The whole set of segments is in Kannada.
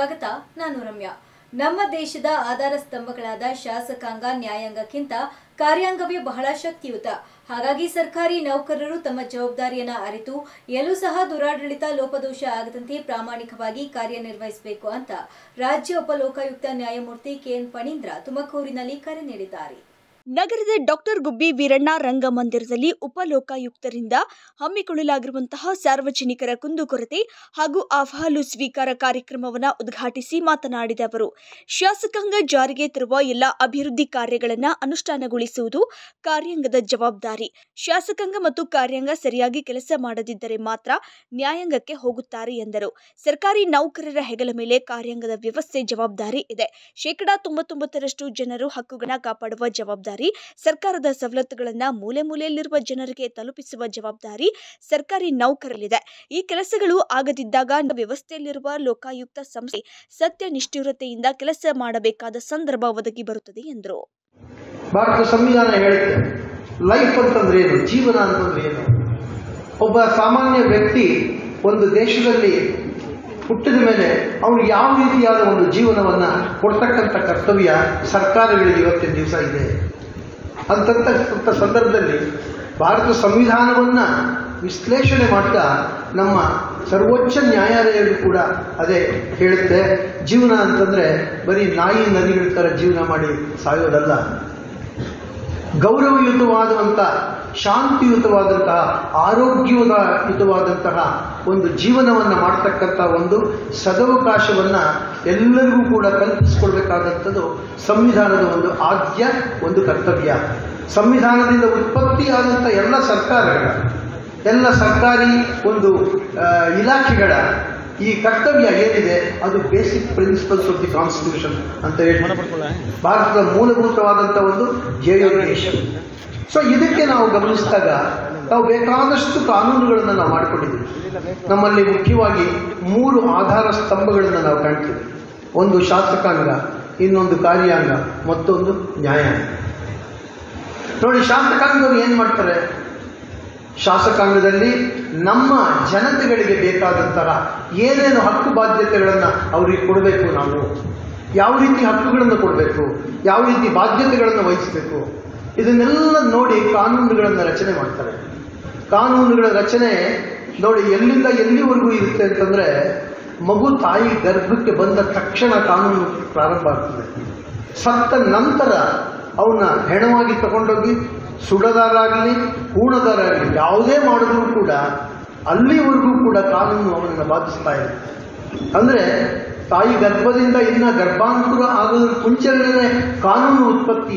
ಸ್ವಾಗತ ನಾನು ರಮ್ಯಾ ನಮ್ಮ ದೇಶದ ಆಧಾರ ಸ್ತಂಭಗಳಾದ ಶಾಸಕಾಂಗ ನ್ಯಾಯಾಂಗಕ್ಕಿಂತ ಕಾರ್ಯಾಂಗವೇ ಬಹಳ ಶಕ್ತಿಯುತ ಹಾಗಾಗಿ ಸರ್ಕಾರಿ ನೌಕರರು ತಮ್ಮ ಜವಾಬ್ದಾರಿಯನ್ನ ಅರಿತು ಎಲ್ಲೂ ಸಹ ದುರಾಡಳಿತ ಲೋಪದೋಷ ಆಗದಂತೆ ಪ್ರಾಮಾಣಿಕವಾಗಿ ಕಾರ್ಯನಿರ್ವಹಿಸಬೇಕು ಅಂತ ರಾಜ್ಯ ಉಪಲೋಕಾಯುಕ್ತ ನ್ಯಾಯಮೂರ್ತಿ ಕೆಎನ್ ಫಣೀಂದ್ರ ತುಮಕೂರಿನಲ್ಲಿ ಕರೆ ನೀಡಿದ್ದಾರೆ ನಗರದ ಡಾಕ್ಟರ್ ಗುಬ್ಬಿ ವೀರಣ್ಣ ರಂಗಮಂದಿರದಲ್ಲಿ ಉಪಲೋಕಾಯುಕ್ತರಿಂದ ಹಮ್ಮಿಕೊಳ್ಳಲಾಗಿರುವಂತಹ ಸಾರ್ವಜನಿಕರ ಕುಂದುಕೊರತೆ ಹಾಗೂ ಅಹವಾಲು ಸ್ವೀಕಾರ ಕಾರ್ಯಕ್ರಮವನ್ನು ಉದ್ಘಾಟಿಸಿ ಮಾತನಾಡಿದ ಅವರು ಶಾಸಕಾಂಗ ಜಾರಿಗೆ ತರುವ ಎಲ್ಲ ಅಭಿವೃದ್ಧಿ ಕಾರ್ಯಗಳನ್ನು ಅನುಷ್ಠಾನಗೊಳಿಸುವುದು ಕಾರ್ಯಾಂಗದ ಜವಾಬ್ದಾರಿ ಶಾಸಕಾಂಗ ಮತ್ತು ಕಾರ್ಯಾಂಗ ಸರಿಯಾಗಿ ಕೆಲಸ ಮಾಡದಿದ್ದರೆ ಮಾತ್ರ ನ್ಯಾಯಾಂಗಕ್ಕೆ ಹೋಗುತ್ತಾರೆ ಎಂದರು ಸರ್ಕಾರಿ ನೌಕರರ ಹೆಗಲ ಮೇಲೆ ಕಾರ್ಯಾಂಗದ ವ್ಯವಸ್ಥೆ ಜವಾಬ್ದಾರಿ ಇದೆ ಶೇಕಡಾ ತೊಂಬತ್ತೊಂಬತ್ತರಷ್ಟು ಜನರು ಹಕ್ಕುಗಳನ್ನ ಕಾಪಾಡುವ ಜವಾಬ್ದಾರಿ ಸರ್ಕಾರದ ಸವಲತ್ತುಗಳನ್ನ ಮೂಲೆ ಮೂಲೆಯಲ್ಲಿರುವ ಜನರಿಗೆ ತಲುಪಿಸುವ ಜವಾಬ್ದಾರಿ ಸರ್ಕಾರಿ ನೌಕರರಿದೆ ಈ ಕೆಲಸಗಳು ಆಗದಿದ್ದಾಗ ವ್ಯವಸ್ಥೆಯಲ್ಲಿರುವ ಲೋಕಾಯುಕ್ತ ಸಂಸ್ಥೆ ಸತ್ಯ ನಿಷ್ಠುರತೆಯಿಂದ ಕೆಲಸ ಮಾಡಬೇಕಾದ ಸಂದರ್ಭ ಒದಗಿ ಬರುತ್ತದೆ ಎಂದರು ಭಾರತ ಸಂವಿಧಾನ ಹೇಳುತ್ತೆ ಲೈಫ್ ಅಂತಂದ್ರೆ ಏನು ಜೀವನ ಅಂತಂದ್ರೆ ಏನು ಒಬ್ಬ ಸಾಮಾನ್ಯ ವ್ಯಕ್ತಿ ಒಂದು ದೇಶದಲ್ಲಿ ಹುಟ್ಟಿದ ಮೇಲೆ ಅವನು ಯಾವ ರೀತಿಯಾದ ಒಂದು ಜೀವನವನ್ನ ಕೊಡ್ತಕ್ಕಂಥ ಕರ್ತವ್ಯ ಸರ್ಕಾರಗಳಿಗೆ ಇವತ್ತಿನ ದಿವಸ ಇದೆ ಅಂತಂತ ಸಂದರ್ಭದಲ್ಲಿ ಭಾರತ ಸಂವಿಧಾನವನ್ನ ವಿಶ್ಲೇಷಣೆ ಮಾಡ್ತಾ ನಮ್ಮ ಸರ್ವೋಚ್ಚ ನ್ಯಾಯಾಲಯಗಳು ಕೂಡ ಅದೇ ಹೇಳುತ್ತೆ ಜೀವನ ಅಂತಂದ್ರೆ ಬರೀ ನಾಯಿ ನದಿಗಳ ಥರ ಜೀವನ ಮಾಡಿ ಸಾಯೋದಲ್ಲ ಗೌರವಯುತವಾದಂಥ ಶಾಂತಿಯುತವಾದಂತಹ ಆರೋಗ್ಯಯುತವಾದಂತಹ ಒಂದು ಜೀವನವನ್ನು ಮಾಡ್ತಕ್ಕಂಥ ಒಂದು ಸದವಕಾಶವನ್ನ ಎಲ್ಲರಿಗೂ ಕೂಡ ಕಲ್ಪಿಸಿಕೊಡ್ಬೇಕಾದಂಥದ್ದು ಸಂವಿಧಾನದ ಒಂದು ಆದ್ಯ ಒಂದು ಕರ್ತವ್ಯ ಸಂವಿಧಾನದಿಂದ ಉತ್ಪತ್ತಿಯಾದಂಥ ಎಲ್ಲ ಸರ್ಕಾರಗಳ ಎಲ್ಲ ಸರ್ಕಾರಿ ಒಂದು ಆ, ಇಲಾಖೆಗಳ ಈ ಕರ್ತವ್ಯ ಏನಿದೆ ಅದು basic principles of the constitution ಅಂತ ಹೇಳಿ ಭಾರತದ ಮೂಲಭೂತವಾದಂಥ ಒಂದು ಧ್ಯೇಯೋದ್ದೇಶ ಸೊ ಇದಕ್ಕೆ ನಾವು ಗಮನಿಸಿದಾಗ ನಾವು ಬೇಕಾದಷ್ಟು ಕಾನೂನುಗಳನ್ನು ನಾವು ಮಾಡಿಕೊಂಡಿದ್ದೀವಿ ನಮ್ಮಲ್ಲಿ ಮುಖ್ಯವಾಗಿ ಮೂರು ಆಧಾರ ಸ್ತಂಭಗಳನ್ನು ನಾವು ಕಾಣ್ತೀವಿ ಒಂದು ಶಾಸಕಾಂಗ ಇನ್ನೊಂದು ಕಾರ್ಯಾಂಗ ಮತ್ತೊಂದು ನ್ಯಾಯಾಂಗ ನೋಡಿ ಶಾಸಕಾಂಗರು ಏನು ಮಾಡ್ತಾರೆ ಶಾಸಕಾಂಗದಲ್ಲಿ ನಮ್ಮ ಜನತೆಗಳಿಗೆ ಬೇಕಾದಂತಹ ಏನೇನು ಹಕ್ಕು ಬಾಧ್ಯತೆಗಳನ್ನು ಅವರಿಗೆ ಕೊಡಬೇಕು ನಾವು ಯಾವ ರೀತಿ ಹಕ್ಕುಗಳನ್ನು ಕೊಡಬೇಕು ಯಾವ ರೀತಿ ಬಾಧ್ಯತೆಗಳನ್ನು ವಹಿಸಬೇಕು ಇದನ್ನೆಲ್ಲ ನೋಡಿ ಕಾನೂನುಗಳನ್ನು ರಚನೆ ಮಾಡ್ತಾರೆ ಕಾನೂನುಗಳ ರಚನೆ ನೋಡಿ ಎಲ್ಲಿಂದ ಎಲ್ಲಿವರೆಗೂ ಇರುತ್ತೆ ಅಂತಂದ್ರೆ ಮಗು ತಾಯಿ ಗರ್ಭಕ್ಕೆ ಬಂದ ತಕ್ಷಣ ಕಾನೂನು ಪ್ರಾರಂಭ ಆಗ್ತದೆ ಸತ್ತ ನಂತರ ಅವನ್ನ ಹೆಣವಾಗಿ ತಗೊಂಡೋಗಿ ಸುಡದಾರಾಗಲಿ ಹೂಣದಾರಾಗಲಿ ಯಾವುದೇ ಮಾಡಿದ್ರೂ ಕೂಡ ಅಲ್ಲಿವರೆಗೂ ಕೂಡ ಕಾನೂನು ಅವನನ್ನು ಬಾಧಿಸ್ತಾ ಇದೆ ಅಂದ್ರೆ ತಾಯಿ ಗರ್ಭದಿಂದ ಇನ್ನ ಗರ್ಭಾಂಕುರ ಆಗೋದ್ರ ಮುಂಚೆನೇ ಕಾನೂನು ಉತ್ಪತ್ತಿ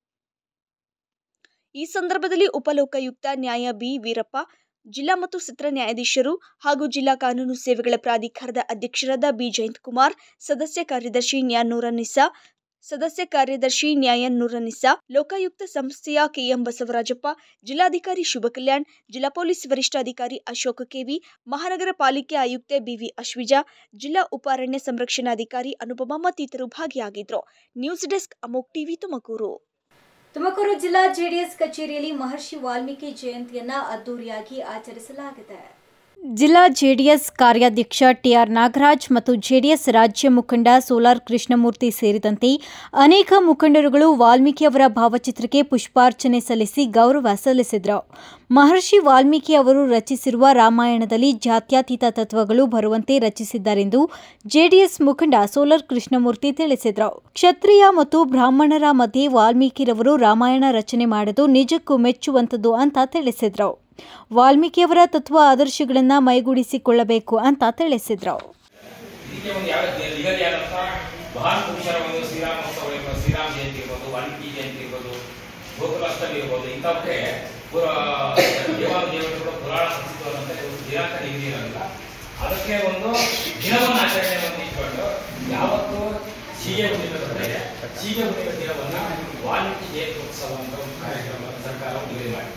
ಈ ಸಂದರ್ಭದಲ್ಲಿ ಉಪಲೋಕಾಯುಕ್ತ ನ್ಯಾಯ ಬಿ ವೀರಪ್ಪ ಜಿಲ್ಲಾ ಮತ್ತು ಸತ್ರ ನ್ಯಾಯಾಧೀಶರು ಹಾಗೂ ಜಿಲ್ಲಾ ಕಾನೂನು ಸೇವೆಗಳ ಪ್ರಾಧಿಕಾರದ ಅಧ್ಯಕ್ಷರಾದ ಬಿ ಜಯಂತಕುಮಾರ್ ಸದಸ್ಯ ಕಾರ್ಯದರ್ಶಿ ನ್ಯಾ ನೂರನಿಸಾ ಸದಸ್ಯ ಕಾರ್ಯದರ್ಶಿ ನ್ಯಾಯ ನೂರನಿಸಾ ಲೋಕಾಯುಕ್ತ ಸಂಸ್ಥೆಯ ಕೆಎಂ ಬಸವರಾಜಪ್ಪ ಜಿಲ್ಲಾಧಿಕಾರಿ ಶುಭ ಕಲ್ಯಾಣ್ ಜಿಲ್ಲಾ ಪೊಲೀಸ್ ವರಿಷ್ಠಾಧಿಕಾರಿ ಅಶೋಕ್ ಕೆವಿ ಮಹಾನಗರ ಪಾಲಿಕೆ ಆಯುಕ್ತೆ ಬಿವಿ ಅಶ್ವಿಜಾ ಜಿಲ್ಲಾ ಉಪ ಅರಣ್ಯ ಸಂರಕ್ಷಣಾಧಿಕಾರಿ ಅನುಪಮ ಮತ್ತಿತರರು ಭಾಗಿಯಾಗಿದ್ದರು ನ್ಯೂಸ್ ಡೆಸ್ಕ್ ಅಮೋಕ್ ಟಿವಿ ತುಮಕೂರು ತುಮಕೂರು ಜಿಲ್ಲಾ ಜೆಡಿಎಸ್ ಕಚೇರಿಯಲ್ಲಿ ಮಹರ್ಷಿ ವಾಲ್ಮೀಕಿ ಜಯಂತಿಯನ್ನ ಅದ್ದೂರಿಯಾಗಿ ಆಚರಿಸಲಾಗಿದೆ ಜಿಲ್ಲಾ ಜೆಡಿಎಸ್ ಕಾರ್ಯಾಧ್ಯಕ್ಷ ಟಿಆರ್ ನಾಗರಾಜ್ ಮತ್ತು ಜೆಡಿಎಸ್ ರಾಜ್ಯ ಮುಖಂಡ ಸೋಲಾರ್ ಕೃಷ್ಣಮೂರ್ತಿ ಸೇರಿದಂತೆ ಅನೇಕ ಮುಖಂಡರುಗಳು ವಾಲ್ಮೀಕಿ ಅವರ ಭಾವಚಿತ್ರಕ್ಕೆ ಪುಷ್ಪಾರ್ಚನೆ ಸಲ್ಲಿಸಿ ಗೌರವ ಸಲ್ಲಿಸಿದರು ಮಹರ್ಷಿ ವಾಲ್ಮೀಕಿ ಅವರು ರಚಿಸಿರುವ ರಾಮಾಯಣದಲ್ಲಿ ಜಾತ್ಯತೀತ ತತ್ವಗಳು ಬರುವಂತೆ ರಚಿಸಿದ್ದಾರೆಂದು ಜೆಡಿಎಸ್ ಮುಖಂಡ ಸೋಲಾರ್ ಕೃಷ್ಣಮೂರ್ತಿ ತಿಳಿಸಿದರು ಕ್ಷತ್ರಿಯ ಮತ್ತು ಬ್ರಾಹ್ಮಣರ ಮಧ್ಯೆ ವಾಲ್ಮೀಕಿರವರು ರಾಮಾಯಣ ರಚನೆ ಮಾಡೋದು ನಿಜಕ್ಕೂ ಮೆಚ್ಚುವಂಥದ್ದು ಅಂತ ತಿಳಿಸಿದರು ವಾಲ್ಮೀಕಿಯವರ ತತ್ವ ಆದರ್ಶಗಳನ್ನ ಮೈಗೂಡಿಸಿಕೊಳ್ಳಬೇಕು ಅಂತ ತಿಳಿಸಿದರು ಇದಕ್ಕೆ ಒಂದು ಯಾವ ನಿಗದಿ ಆದಂತ ಮಹಾನ್ ಪುರುಷರ ಒಂದು ಶ್ರೀರಾಮೋತ್ಸವ ಇರ್ಬೋದು ಶ್ರೀರಾಮ ಜಯಂತಿ ಇರ್ಬೋದು ವಾಲ್ಮೀಕಿ ಜಯಂತಿ ಇರ್ಬೋದು ಗೋಕುಲಾಷ್ಟಮಿ ಇರ್ಬೋದು ಇಂಥವಕ್ಕೆ ಪುರ ದೇವಾನು ದೇವತೆಗಳು ಪುರಾಣ ಪ್ರಸಿದ್ಧವಾದಂತ ಒಂದು ದಿನಾಂಕ ನಿಗದಿ ಇರೋದಿಲ್ಲ ಅದಕ್ಕೆ ಒಂದು ದಿನವನ್ನು ಆಚರಣೆಯನ್ನು ಇಟ್ಕೊಂಡು ಯಾವತ್ತು ಸೀಗೆ ಹುಣ್ಣಿಮೆ ಬರ್ತದೆ ಸೀಗೆ ಹುಣ್ಣಿಮೆ ದಿನವನ್ನ ವಾಲ್ಮೀಕಿ ಜಯಂತಿ ಉತ್ಸವ ಅಂತ ಒಂದು ಕಾರ್ಯಕ್ರಮ ಸರ್ಕಾರ ನಿಗದಿ ಮಾಡಿ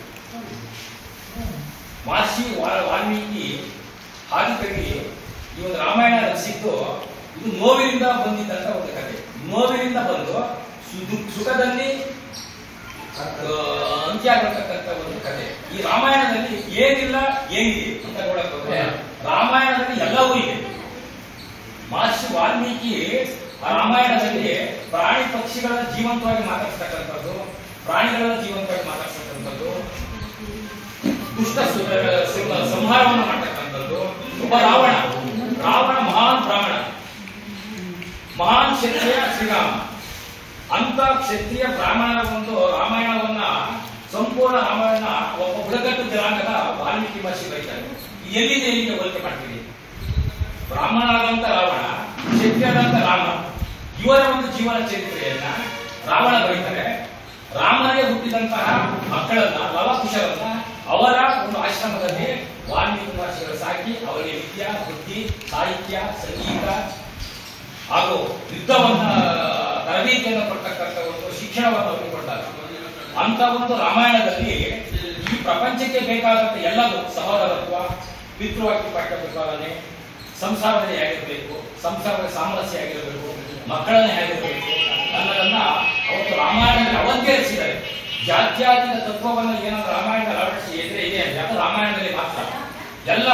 ಮಹರ್ಷಿ ವಾ- ವಾಲ್ಮೀಕಿ ಹಾದಿಕರಿಗೆ ಈ ಒಂದು ರಾಮಾಯಣ ರಚಿಸಿದ್ದು ಇದು ನೋವಿನಿಂದ ಬಂದಿದ್ದಂತ ಒಂದು ಕಥೆ ನೋವಿನಿಂದ ಬಂದು ಸು- ಸುಖದಲ್ಲಿ ಆ, ಅಂತ್ಯ ಆಗತಕ್ಕಂತ ಒಂದು ಕಥೆ ಈ ರಾಮಾಯಣದಲ್ಲಿ ಏನಿಲ್ಲ ಏನಿದೆ ಅಂತ ನೋಡಕ್ ಹೋದ್ರೆ ರಾಮಾಯಣದಲ್ಲಿ ಎಲ್ಲವೂ ಇದೆ ಮಹರ್ಷಿ ವಾಲ್ಮೀಕಿ ರಾಮಾಯಣದಲ್ಲಿ ಪ್ರಾಣಿ ಪಕ್ಷಿಗಳ ಜೀವಂತವಾಗಿ ಮಾತಾಡ್ತಕ್ಕಂಥದ್ದು ಪ್ರಾಣಿಗಳ ಜೀವಂತವಾಗಿ ಮಾತಾಡ್ತಕ್ಕಂಥದ್ದು ದುಷ್ಟ ಸು- ಸು- ಸಂಹಾರವನ್ನು ಮಾಡ್ತಕ್ಕಂಥದ್ದು ಒಬ್ಬ ರಾವಣ ರಾವಣ ಮಹಾನ್ ಬ್ರಾಹ್ಮಣ ಮಹಾನ್ ಕ್ಷತ್ರಿಯ ಶ್ರೀರಾಮ ಅಂತ ಕ್ಷತ್ರಿಯ ಬ್ರಾಹ್ಮಣರ ಒಂದು ರಾಮಾಯಣವನ್ನ ಸಂಪೂರ್ಣ ರಾಮಾಯಣ ಒಬ್ಬ ಬುಡಕಟ್ಟು ಜನಾಂಗದ ವಾಲ್ಮೀಕಿ ಮಹರ್ಷಿ ಬರೀತಾರೆ ಎಲ್ಲಿದೆ ಎಲ್ಲಿಗೆ ಹೋಲಿಕೆ ಮಾಡ್ತೀವಿ ಬ್ರಾಹ್ಮಣರಾದಂತ ರಾವಣ ಕ್ಷತ್ರಿಯರಾದಂತ ರಾಮ ಇವರ ಒಂದು ಜೀವನ ಚರಿತ್ರೆಯನ್ನ ರಾವಣ ಬರೀತಾರೆ ರಾಮನಿಗೆ ಹುಟ್ಟಿದಂತಹ ಮಕ್ಕಳನ್ನ ಲವಕುಶರನ್ನ ಅವರ ಒಂದು ಆಶ್ರಮದಲ್ಲಿ ವಾಲ್ಮೀಕಿ ಮಹರ್ಷಿಗಳು ಸಾಕಿ ಅವರಿಗೆ ವಿದ್ಯಾ ಬುದ್ಧಿ ಸಾಹಿತ್ಯ ಸಂಗೀತ ಹಾಗೂ ಯುದ್ಧವನ್ನ ತರಬೇತಿಯನ್ನು ಕೊಡ್ತಕ್ಕಂಥ ಒಂದು ಶಿಕ್ಷಣವನ್ನು ಅವರಿಗೆ ಕೊಟ್ಟಾಗ ಅಂತ ಒಂದು ರಾಮಾಯಣದಲ್ಲಿ ಈ ಪ್ರಪಂಚಕ್ಕೆ ಬೇಕಾದಂತ ಎಲ್ಲವೂ ಸಹೋದರತ್ವ ಪಿತೃವಾಕ್ಯ ಪಾಠ ಪ್ರಪಾದನೆ ಸಂಸಾರದಲ್ಲಿ ಹೇಗಿರಬೇಕು ಸಂಸಾರದ ಸಾಮರಸ್ಯ ಆಗಿರಬೇಕು ಮಕ್ಕಳನ್ನ ಹೇಗಿರಬೇಕು ಅನ್ನೋದನ್ನ ಅವತ್ತು ರಾಮಾಯಣದಲ್ಲಿ ಅವತರಿಸಿದ್ದಾರೆ ಜಾತ್ಯಾತೀತ ತತ್ವವನ್ನು ಏನಾದ್ರು ರಾಮಾಯಣ ಅಳವಡಿಸಿ ಎದುರೇ ಇದೆ ಅಂದ್ರೆ ಅದು ರಾಮಾಯಣದಲ್ಲಿ ಮಾತ್ರ ಎಲ್ಲ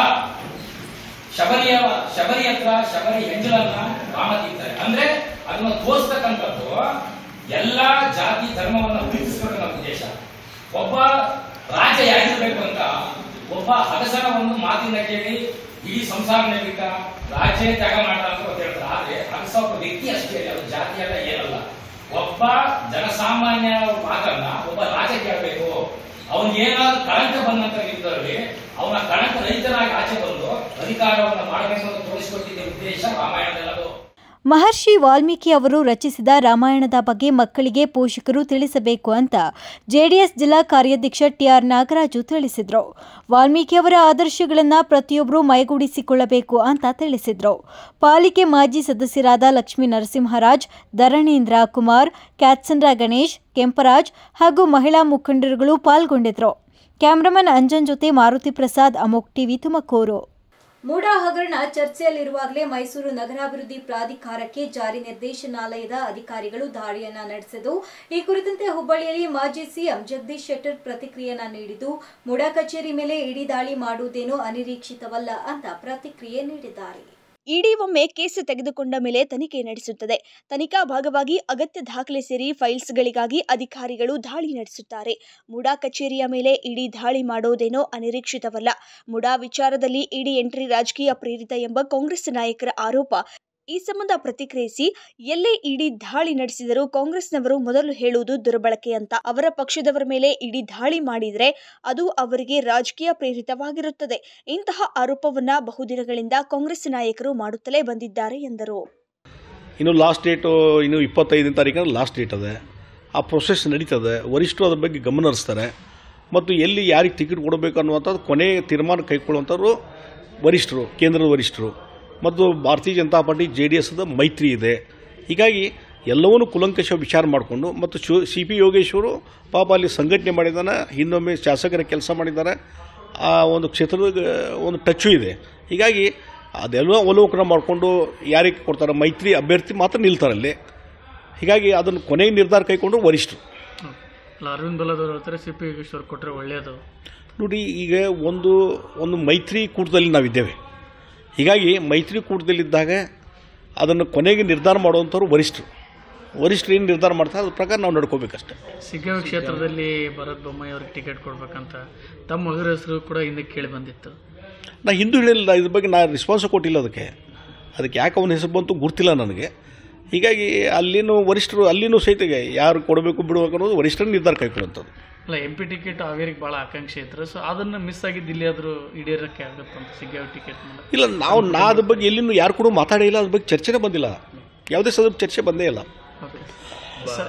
ಶಬರಿಯ ಶಬರಿ ಹತ್ರ ಶಬರಿ ಹೆಂಜಲನ್ನ ರಾಮ ತಿಂತಾರೆ ಅಂದ್ರೆ ಅದನ್ನ ತೋರಿಸ್ತಕ್ಕಂಥದ್ದು ಎಲ್ಲಾ ಜಾತಿ ಧರ್ಮವನ್ನ ಪ್ರೀತಿಸಬೇಕು ನಮ್ಮ ದೇಶ ಒಬ್ಬ ರಾಜ ಯಾಗಿರ್ಬೇಕು ಅಂತ ಒಬ್ಬ ಅಗಸನ ಒಂದು ಮಾತಿನ ಕೇಳಿ ಇಡೀ ಸಂಸಾರ ನಡೀತ ರಾಜ್ಯ ತ್ಯಾಗ ಮಾಡ್ದ ಅಂತ ಅವ್ರು ಹೇಳ್ತಾರೆ ಆದ್ರೆ ಅಗಸ ಒಬ್ಬ ವ್ಯಕ್ತಿ ಅಷ್ಟೇ ಅದು ಜಾತಿ ಅಲ್ಲ ಏನಲ್ಲ ಒಬ್ಬ ಜನಸಾಮಾನ್ಯ ಮಾತನ್ನ ಒಬ್ಬ ರಾಜ ಕೇಳಬೇಕು ಅವನಿಗೆ ಏನಾದ್ರು ಕಳಂಕ ಬಂದಂತ ಇದ್ದಲ್ಲಿ ಅವನ ಕಳಂಕ ರಹಿತನಾಗಿ ಆಚೆ ಬಂದು ಅಧಿಕಾರವನ್ನು ಮಾಡಬೇಕು ಅಂತ ತೋರಿಸಿಕೊಟ್ಟಿದ್ದ ಉದ್ದೇಶ ರಾಮಾಯಣದಲ್ಲದು ಮಹರ್ಷಿ ವಾಲ್ಮೀಕಿ ಅವರು ರಚಿಸಿದ ರಾಮಾಯಣದ ಬಗ್ಗೆ ಮಕ್ಕಳಿಗೆ ಪೋಷಕರು ತಿಳಿಸಬೇಕು ಅಂತ ಜೆಡಿಎಸ್ ಜಿಲ್ಲಾ ಕಾರ್ಯಾಧ್ಯಕ್ಷ ಟಿಆರ್ ನಾಗರಾಜು ತಿಳಿಸಿದರು ವಾಲ್ಮೀಕಿ ಅವರ ಆದರ್ಶಗಳನ್ನು ಪ್ರತಿಯೊಬ್ಬರೂ ಮೈಗೂಡಿಸಿಕೊಳ್ಳಬೇಕು ಅಂತ ತಿಳಿಸಿದರು ಪಾಲಿಕೆ ಮಾಜಿ ಸದಸ್ಯರಾದ ಲಕ್ಷ್ಮೀ ನರಸಿಂಹರಾಜ್ ಧರಣೇಂದ್ರ ಕುಮಾರ್ ಕ್ಯಾತ್ಸನ್ರ ಗಣೇಶ್ ಕೆಂಪರಾಜ್ ಹಾಗೂ ಮಹಿಳಾ ಮುಖಂಡರುಗಳು ಪಾಲ್ಗೊಂಡಿದ್ದರು ಕ್ಯಾಮ್ರಾಮನ್ ಅಂಜನ್ ಜೊತೆ ಮಾರುತಿ ಪ್ರಸಾದ್ ಅಮೋಕ್ ಟಿವಿ ತುಮಕೂರು ಮೂಡಾ ಹಗರಣ ಚರ್ಚೆಯಲ್ಲಿರುವಾಗಲೇ ಮೈಸೂರು ನಗರಾಭಿವೃದ್ಧಿ ಪ್ರಾಧಿಕಾರಕ್ಕೆ ಜಾರಿ ನಿರ್ದೇಶನಾಲಯದ ಅಧಿಕಾರಿಗಳು ದಾಳಿಯನ್ನ ನಡೆಸಿದ್ದು ಈ ಕುರಿತಂತೆ ಹುಬ್ಬಳ್ಳಿಯಲ್ಲಿ ಮಾಜಿ ಸಿಎಂ ಜಗದೀಶ್ ಶೆಟ್ಟರ್ ಪ್ರತಿಕ್ರಿಯೆಯನ್ನ ನೀಡಿದ್ದು ಮೂಡಾ ಕಚೇರಿ ಮೇಲೆ ಇಡೀ ದಾಳಿ ಮಾಡುವುದೇನೂ ಅನಿರೀಕ್ಷಿತವಲ್ಲ ಅಂತ ಪ್ರತಿಕ್ರಿಯೆ ನೀಡಿದ್ದಾರೆ ಇಡಿ ಒಮ್ಮೆ ಕೇಸ್ ತೆಗೆದುಕೊಂಡ ಮೇಲೆ ತನಿಖೆ ನಡೆಸುತ್ತದೆ ತನಿಖಾ ಭಾಗವಾಗಿ ಅಗತ್ಯ ದಾಖಲೆ ಸೇರಿ ಫೈಲ್ಸ್ಗಳಿಗಾಗಿ ಅಧಿಕಾರಿಗಳು ದಾಳಿ ನಡೆಸುತ್ತಾರೆ ಮುಡಾ ಕಚೇರಿಯ ಮೇಲೆ ಇಡಿ ದಾಳಿ ಮಾಡೋದೇನೋ ಅನಿರೀಕ್ಷಿತವಲ್ಲ ಮುಡಾ ವಿಚಾರದಲ್ಲಿ ಇಡಿ ಎಂಟ್ರಿ ರಾಜಕೀಯ ಪ್ರೇರಿತ ಎಂಬ ಕಾಂಗ್ರೆಸ್ ನಾಯಕರ ಆರೋಪ ಈ ಸಂಬಂಧ ಪ್ರತಿಕ್ರಿಯಿಸಿ ಎಲ್ಲೇ ಇಡಿ ದಾಳಿ ನಡೆಸಿದರೂ ಕಾಂಗ್ರೆಸ್ನವರು ಮೊದಲು ಹೇಳುವುದು ದುರ್ಬಳಕೆ ಅಂತ ಅವರ ಪಕ್ಷದವರ ಮೇಲೆ ಇಡಿ ದಾಳಿ ಮಾಡಿದರೆ ಅದು ಅವರಿಗೆ ರಾಜಕೀಯ ಪ್ರೇರಿತವಾಗಿರುತ್ತದೆ ಇಂತಹ ಆರೋಪವನ್ನ ಬಹುದಿನಗಳಿಂದ ಕಾಂಗ್ರೆಸ್ ನಾಯಕರು ಮಾಡುತ್ತಲೇ ಬಂದಿದ್ದಾರೆ ಎಂದರು ಇನ್ನು ಲಾಸ್ಟ್ ಡೇಟು ಇನ್ನು ಇಪ್ಪತ್ತೈದನೇ ತಾರೀಕಿನ ಲಾಸ್ಟ್ ಡೇಟ್ ಅದೇ ಆ ಪ್ರೊಸೆಸ್ ನಡೀತದೆ ವರಿಷ್ಠರು ಅದ್ರ ಬಗ್ಗೆ ಗಮನ ಹರಿಸ್ತಾರೆ ಮತ್ತು ಎಲ್ಲಿ ಯಾರಿಗೆ ಟಿಕೆಟ್ ಕೊಡಬೇಕು ಅನ್ನುವಂಥದ್ದು ಕೊನೆ ತೀರ್ಮಾನ ಕೈಗೊಳ್ಳುವಂಥವ್ರು ವರಿಷ್ಠರು ಕೇಂದ್ರದ ವರಿಷ್ಠರು ಮತ್ತು Bharatiya Janata Party J D ಎಸ್ದ ಮೈತ್ರಿ ಇದೆ ಹೀಗಾಗಿ ಎಲ್ಲವನ್ನೂ ಕುಲಂಕಷ ವಿಚಾರ ಮಾಡಿಕೊಂಡು ಮತ್ತು ಶು ಸಿ ಪಿ ಯೋಗೇಶ್ವರು ಪಾಪ ಅಲ್ಲಿ ಸಂಘಟನೆ ಮಾಡಿದ್ದಾನೆ ಹಿಂದೊಮ್ಮೆ ಶಾಸಕರ ಕೆಲಸ ಮಾಡಿದ್ದಾರೆ ಆ ಒಂದು ಕ್ಷೇತ್ರದ ಒಂದು ಟಚ್ಚು ಇದೆ ಹೀಗಾಗಿ ಅದೆಲ್ಲ ಅವಲೋಕನ ಮಾಡಿಕೊಂಡು ಯಾರಿಗೆ ಕೊಡ್ತಾರೆ ಮೈತ್ರಿ ಅಭ್ಯರ್ಥಿ ಮಾತ್ರ ನಿಲ್ತಾರಲ್ಲಿ ಹೀಗಾಗಿ ಅದನ್ನು ಕೊನೆಗೆ ನಿರ್ಧಾರ ಕೈಗೊಂಡು ವರಿಷ್ಠರು ಅಲ್ಲ ಅರವಿಂದ್ ಬಲದವ್ರು ಹೇಳ್ತಾರೆ ಸಿ ಪಿ ಯೋಗೇಶ್ವರ್ ಕೊಟ್ಟರೆ ಒಳ್ಳೆಯದು ನೋಡಿ ಈಗ ಒಂದು ಒಂದು ಮೈತ್ರಿ ಕೂಟದಲ್ಲಿ ನಾವಿದ್ದೇವೆ ಹೀಗಾಗಿ ಮೈತ್ರಿ ಕೂಟದಲ್ಲಿದ್ದಾಗ ಅದನ್ನು ಕೊನೆಗೆ ನಿರ್ಧಾರ ಮಾಡುವಂಥವ್ರು ವರಿಷ್ಠರು ವರಿಷ್ಠರು ಏನು ನಿರ್ಧಾರ ಮಾಡ್ತಾರೆ ಅದ್ರ ಪ್ರಕಾರ ನಾವು ನಡ್ಕೋಬೇಕಷ್ಟೆ ಸಿಗ್ಗಾವಿ ಕ್ಷೇತ್ರದಲ್ಲಿ ಭರತ್ ಬೊಮ್ಮಾಯಿ ಅವ್ರಿಗೆ ಟಿಕೆಟ್ ಕೊಡ್ಬೇಕಂತ ತಮ್ಮ ಮಗರ ಹೆಸರು ಕೂಡ ಹಿಂದೆ ಕೇಳಿ ಬಂದಿತ್ತು ನಾ ಹಿಂದೂ ಹೇಳಿಲ್ಲ ಇದ್ರ ಬಗ್ಗೆ ನಾ ರೆಸ್ಪಾನ್ಸ್ ಕೊಟ್ಟಿಲ್ಲ ಅದಕ್ಕೆ ಅದಕ್ಕೆ ಯಾಕೆ ಅವನ ಹೆಸರು ಬಂತು ಗೊತ್ತಿಲ್ಲ ನನಗೆ ಹೀಗಾಗಿ ಅಲ್ಲಿನೂ ವರಿಷ್ಠರು ಅಲ್ಲಿನೂ ಸಹಿತ ಯಾರು ಕೊಡಬೇಕು ಬಿಡಬೇಕು ಅನ್ನೋದು ವರಿಷ್ಠರ ನಿರ್ಧಾರ ಕೈಗೊಳ್ಳುವಂಥದ್ದು ಅಲ್ಲ ಎಂ ಪಿ ಟಿಕೆಟ್ ಹಾವೇರಿಗೆ ಭಾಳ ಆಕಾಂಕ್ಷೆ ಇತ್ತು ಸೊ ಅದನ್ನು ಮಿಸ್ ಆಗಿದ್ದು ಇಲ್ಲಿಯಾದರೂ ಈಡೇರಕ್ಕೆ ಆಗುತ್ತಂತ ಸಿಗ್ಗಾವಿ ಟಿಕೆಟ್ ಮೇಲೆ ಇಲ್ಲ ನಾವು ನಾ ಅದ್ರ ಬಗ್ಗೆ ಎಲ್ಲಿನೂ ಯಾರು ಕೂಡ ಮಾತಾಡೇ ಇಲ್ಲ ಅದ್ರ ಬಗ್ಗೆ ಚರ್ಚೆನೇ ಬಂದಿಲ್ಲ ಯಾವುದೇ ಸದ ಚರ್ಚೆ ಬಂದೇ ಇಲ್ಲ okay sir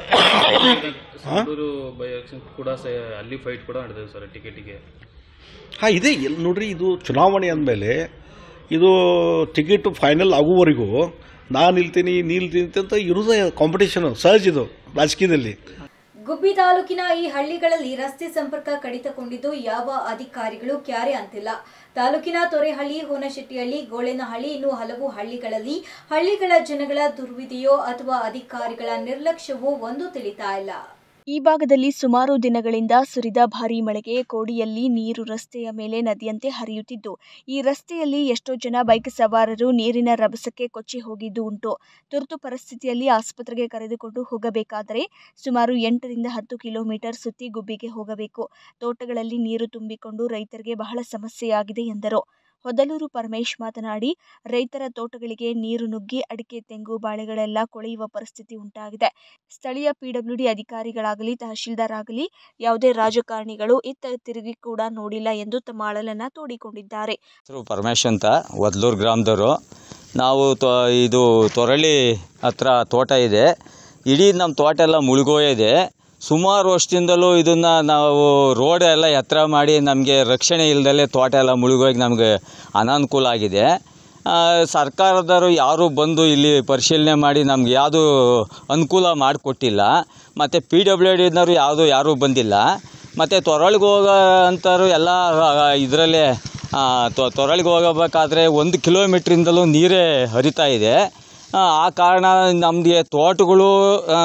Sandur by election ಕೂಡ ಸ- ಅಲ್ಲಿ ಫೈಟ್ ಕೂಡ ನಡೆದಿದೆ ಸರ್ ಟಿಕೆಟಿಗೆ ಹಾಂ ಇದೆ ಎಲ್ಲಿ ನೋಡ್ರಿ ಇದು ಚುನಾವಣೆ ಅಂದಮೇಲೆ ಇದು ಟಿಕೆಟ್ ಫೈನಲ್ ಆಗುವವರೆಗೂ ನಾನು ನಿಲ್ತೀನಿ ನೀ ನಿಲ್ತೀನಿ ಅಂತ ಇರೋದೇ ಕಾಂಪಿಟೇಷನ್ ಸಹಜ ಇದು ರಾಜಕೀಯದಲ್ಲಿ ಗುಬ್ಬಿ ತಾಲೂಕಿನ ಈ ಹಳ್ಳಿಗಳಲ್ಲಿ ರಸ್ತೆ ಸಂಪರ್ಕ ಕಡಿತಗೊಂಡಿದ್ದು ಯಾವ ಅಧಿಕಾರಿಗಳು ಕ್ಯಾರೆ ಅಂತಿಲ್ಲ ತಾಲೂಕಿನ ತೊರೆಹಳ್ಳಿ ಹೋನಶೆಟ್ಟಿಹಳ್ಳಿ ಗೋಳೆನಹಳ್ಳಿ ಇನ್ನೂ ಹಲವು ಹಳ್ಳಿಗಳಲ್ಲಿ ಹಳ್ಳಿಗಳ ಜನಗಳ ದುರ್ವಿಧಿಯೋ ಅಥವಾ ಅಧಿಕಾರಿಗಳ ನಿರ್ಲಕ್ಷ್ಯವೋ ಒಂದು ತಿಳಿತಾ ಇಲ್ಲ ಈ ಭಾಗದಲ್ಲಿ ಸುಮಾರು ದಿನಗಳಿಂದ ಸುರಿದ ಭಾರೀ ಮಳೆಗೆ ಕೋಡಿಯಲ್ಲಿ ನೀರು ರಸ್ತೆಯ ಮೇಲೆ ನದಿಯಂತೆ ಹರಿಯುತ್ತಿದ್ದು ಈ ರಸ್ತೆಯಲ್ಲಿ ಎಷ್ಟೋ ಜನ ಬೈಕ್ ಸವಾರರು ನೀರಿನ ರಭಸಕ್ಕೆ ಕೊಚ್ಚಿ ಹೋಗಿದ್ದು ಉಂಟು ತುರ್ತು ಪರಿಸ್ಥಿತಿಯಲ್ಲಿ ಆಸ್ಪತ್ರೆಗೆ ಕರೆದುಕೊಂಡು ಹೋಗಬೇಕಾದರೆ ಸುಮಾರು ಎಂಟರಿಂದ ಹತ್ತು ಕಿಲೋಮೀಟರ್ ಸುತ್ತಿ ಗುಬ್ಬಿಗೆ ಹೋಗಬೇಕು ತೋಟಗಳಲ್ಲಿ ನೀರು ತುಂಬಿಕೊಂಡು ರೈತರಿಗೆ ಬಹಳ ಸಮಸ್ಯೆಯಾಗಿದೆ ಎಂದರು ಹೊದಲೂರು ಪರಮೇಶ್ ಮಾತನಾಡಿ ರೈತರ ತೋಟಗಳಿಗೆ ನೀರು ನುಗ್ಗಿ ಅಡಿಕೆ ತೆಂಗು ಬಾಳೆಗಳೆಲ್ಲ ಕೊಳೆಯುವ ಪರಿಸ್ಥಿತಿ ಉಂಟಾಗಿದೆ ಸ್ಥಳೀಯ ಪಿಡಬ್ಲ್ಯೂಡಿ ಅಧಿಕಾರಿಗಳಾಗಲಿ ತಹಶೀಲ್ದಾರ್ ಆಗಲಿ ಯಾವುದೇ ರಾಜಕಾರಣಿಗಳು ಇತ್ತ ತಿರುಗಿ ಕೂಡ ನೋಡಿಲ್ಲ ಎಂದು ತಮ್ಮ ಅಳಲನ್ನ ತೋಡಿಕೊಂಡಿದ್ದಾರೆ ಹೆಸರು ಪರಮೇಶ್ ಅಂತ ವದ್ಲೂರು ಗ್ರಾಮದವರು ನಾವು ತೊ ಇದು ತೊರಳಿ ಹತ್ರ ತೋಟ ಇದೆ ಇಡೀ ನಮ್ಮ ತೋಟ ಎಲ್ಲ ಮುಳುಗೋಗಿದೆ ಸುಮಾರು ವರ್ಷದಿಂದಲೂ ಇದನ್ನು ನಾವು ರೋಡ್ ಎಲ್ಲ ಎತ್ತರ ಮಾಡಿ ನಮಗೆ ರಕ್ಷಣೆ ಇಲ್ದಲೇ ತೋಟ ಎಲ್ಲ ಮುಳುಗೋಗಿ ನಮಗೆ ಅನಾನುಕೂಲ ಆಗಿದೆ ಆ, ಸರ್ಕಾರದವರು ಯಾರೂ ಬಂದು ಇಲ್ಲಿ ಪರಿಶೀಲನೆ ಮಾಡಿ ನಮ್ಗೆ ಯಾವುದು ಅನುಕೂಲ ಮಾಡಿಕೊಟ್ಟಿಲ್ಲ ಮತ್ತು ಪಿ ಡಬ್ಲ್ಯೂ ಡಿನವರು ಯಾವುದು ಯಾರೂ ಬಂದಿಲ್ಲ ಮತ್ತು ತೊರಳಿಗೆ ಹೋಗೋ ಅಂಥವ್ರು ಎಲ್ಲ ಇದರಲ್ಲೇ ತೊರಳಿಗೆ ಹೋಗಬೇಕಾದ್ರೆ ಒಂದು ಕಿಲೋಮೀಟ್ರಿಂದಲೂ ನೀರೇ ಹರಿತಾ ಇದೆ ಆ, ಆ ಕಾರಣ ನಮಗೆ ತೋಟಗಳು ಆ,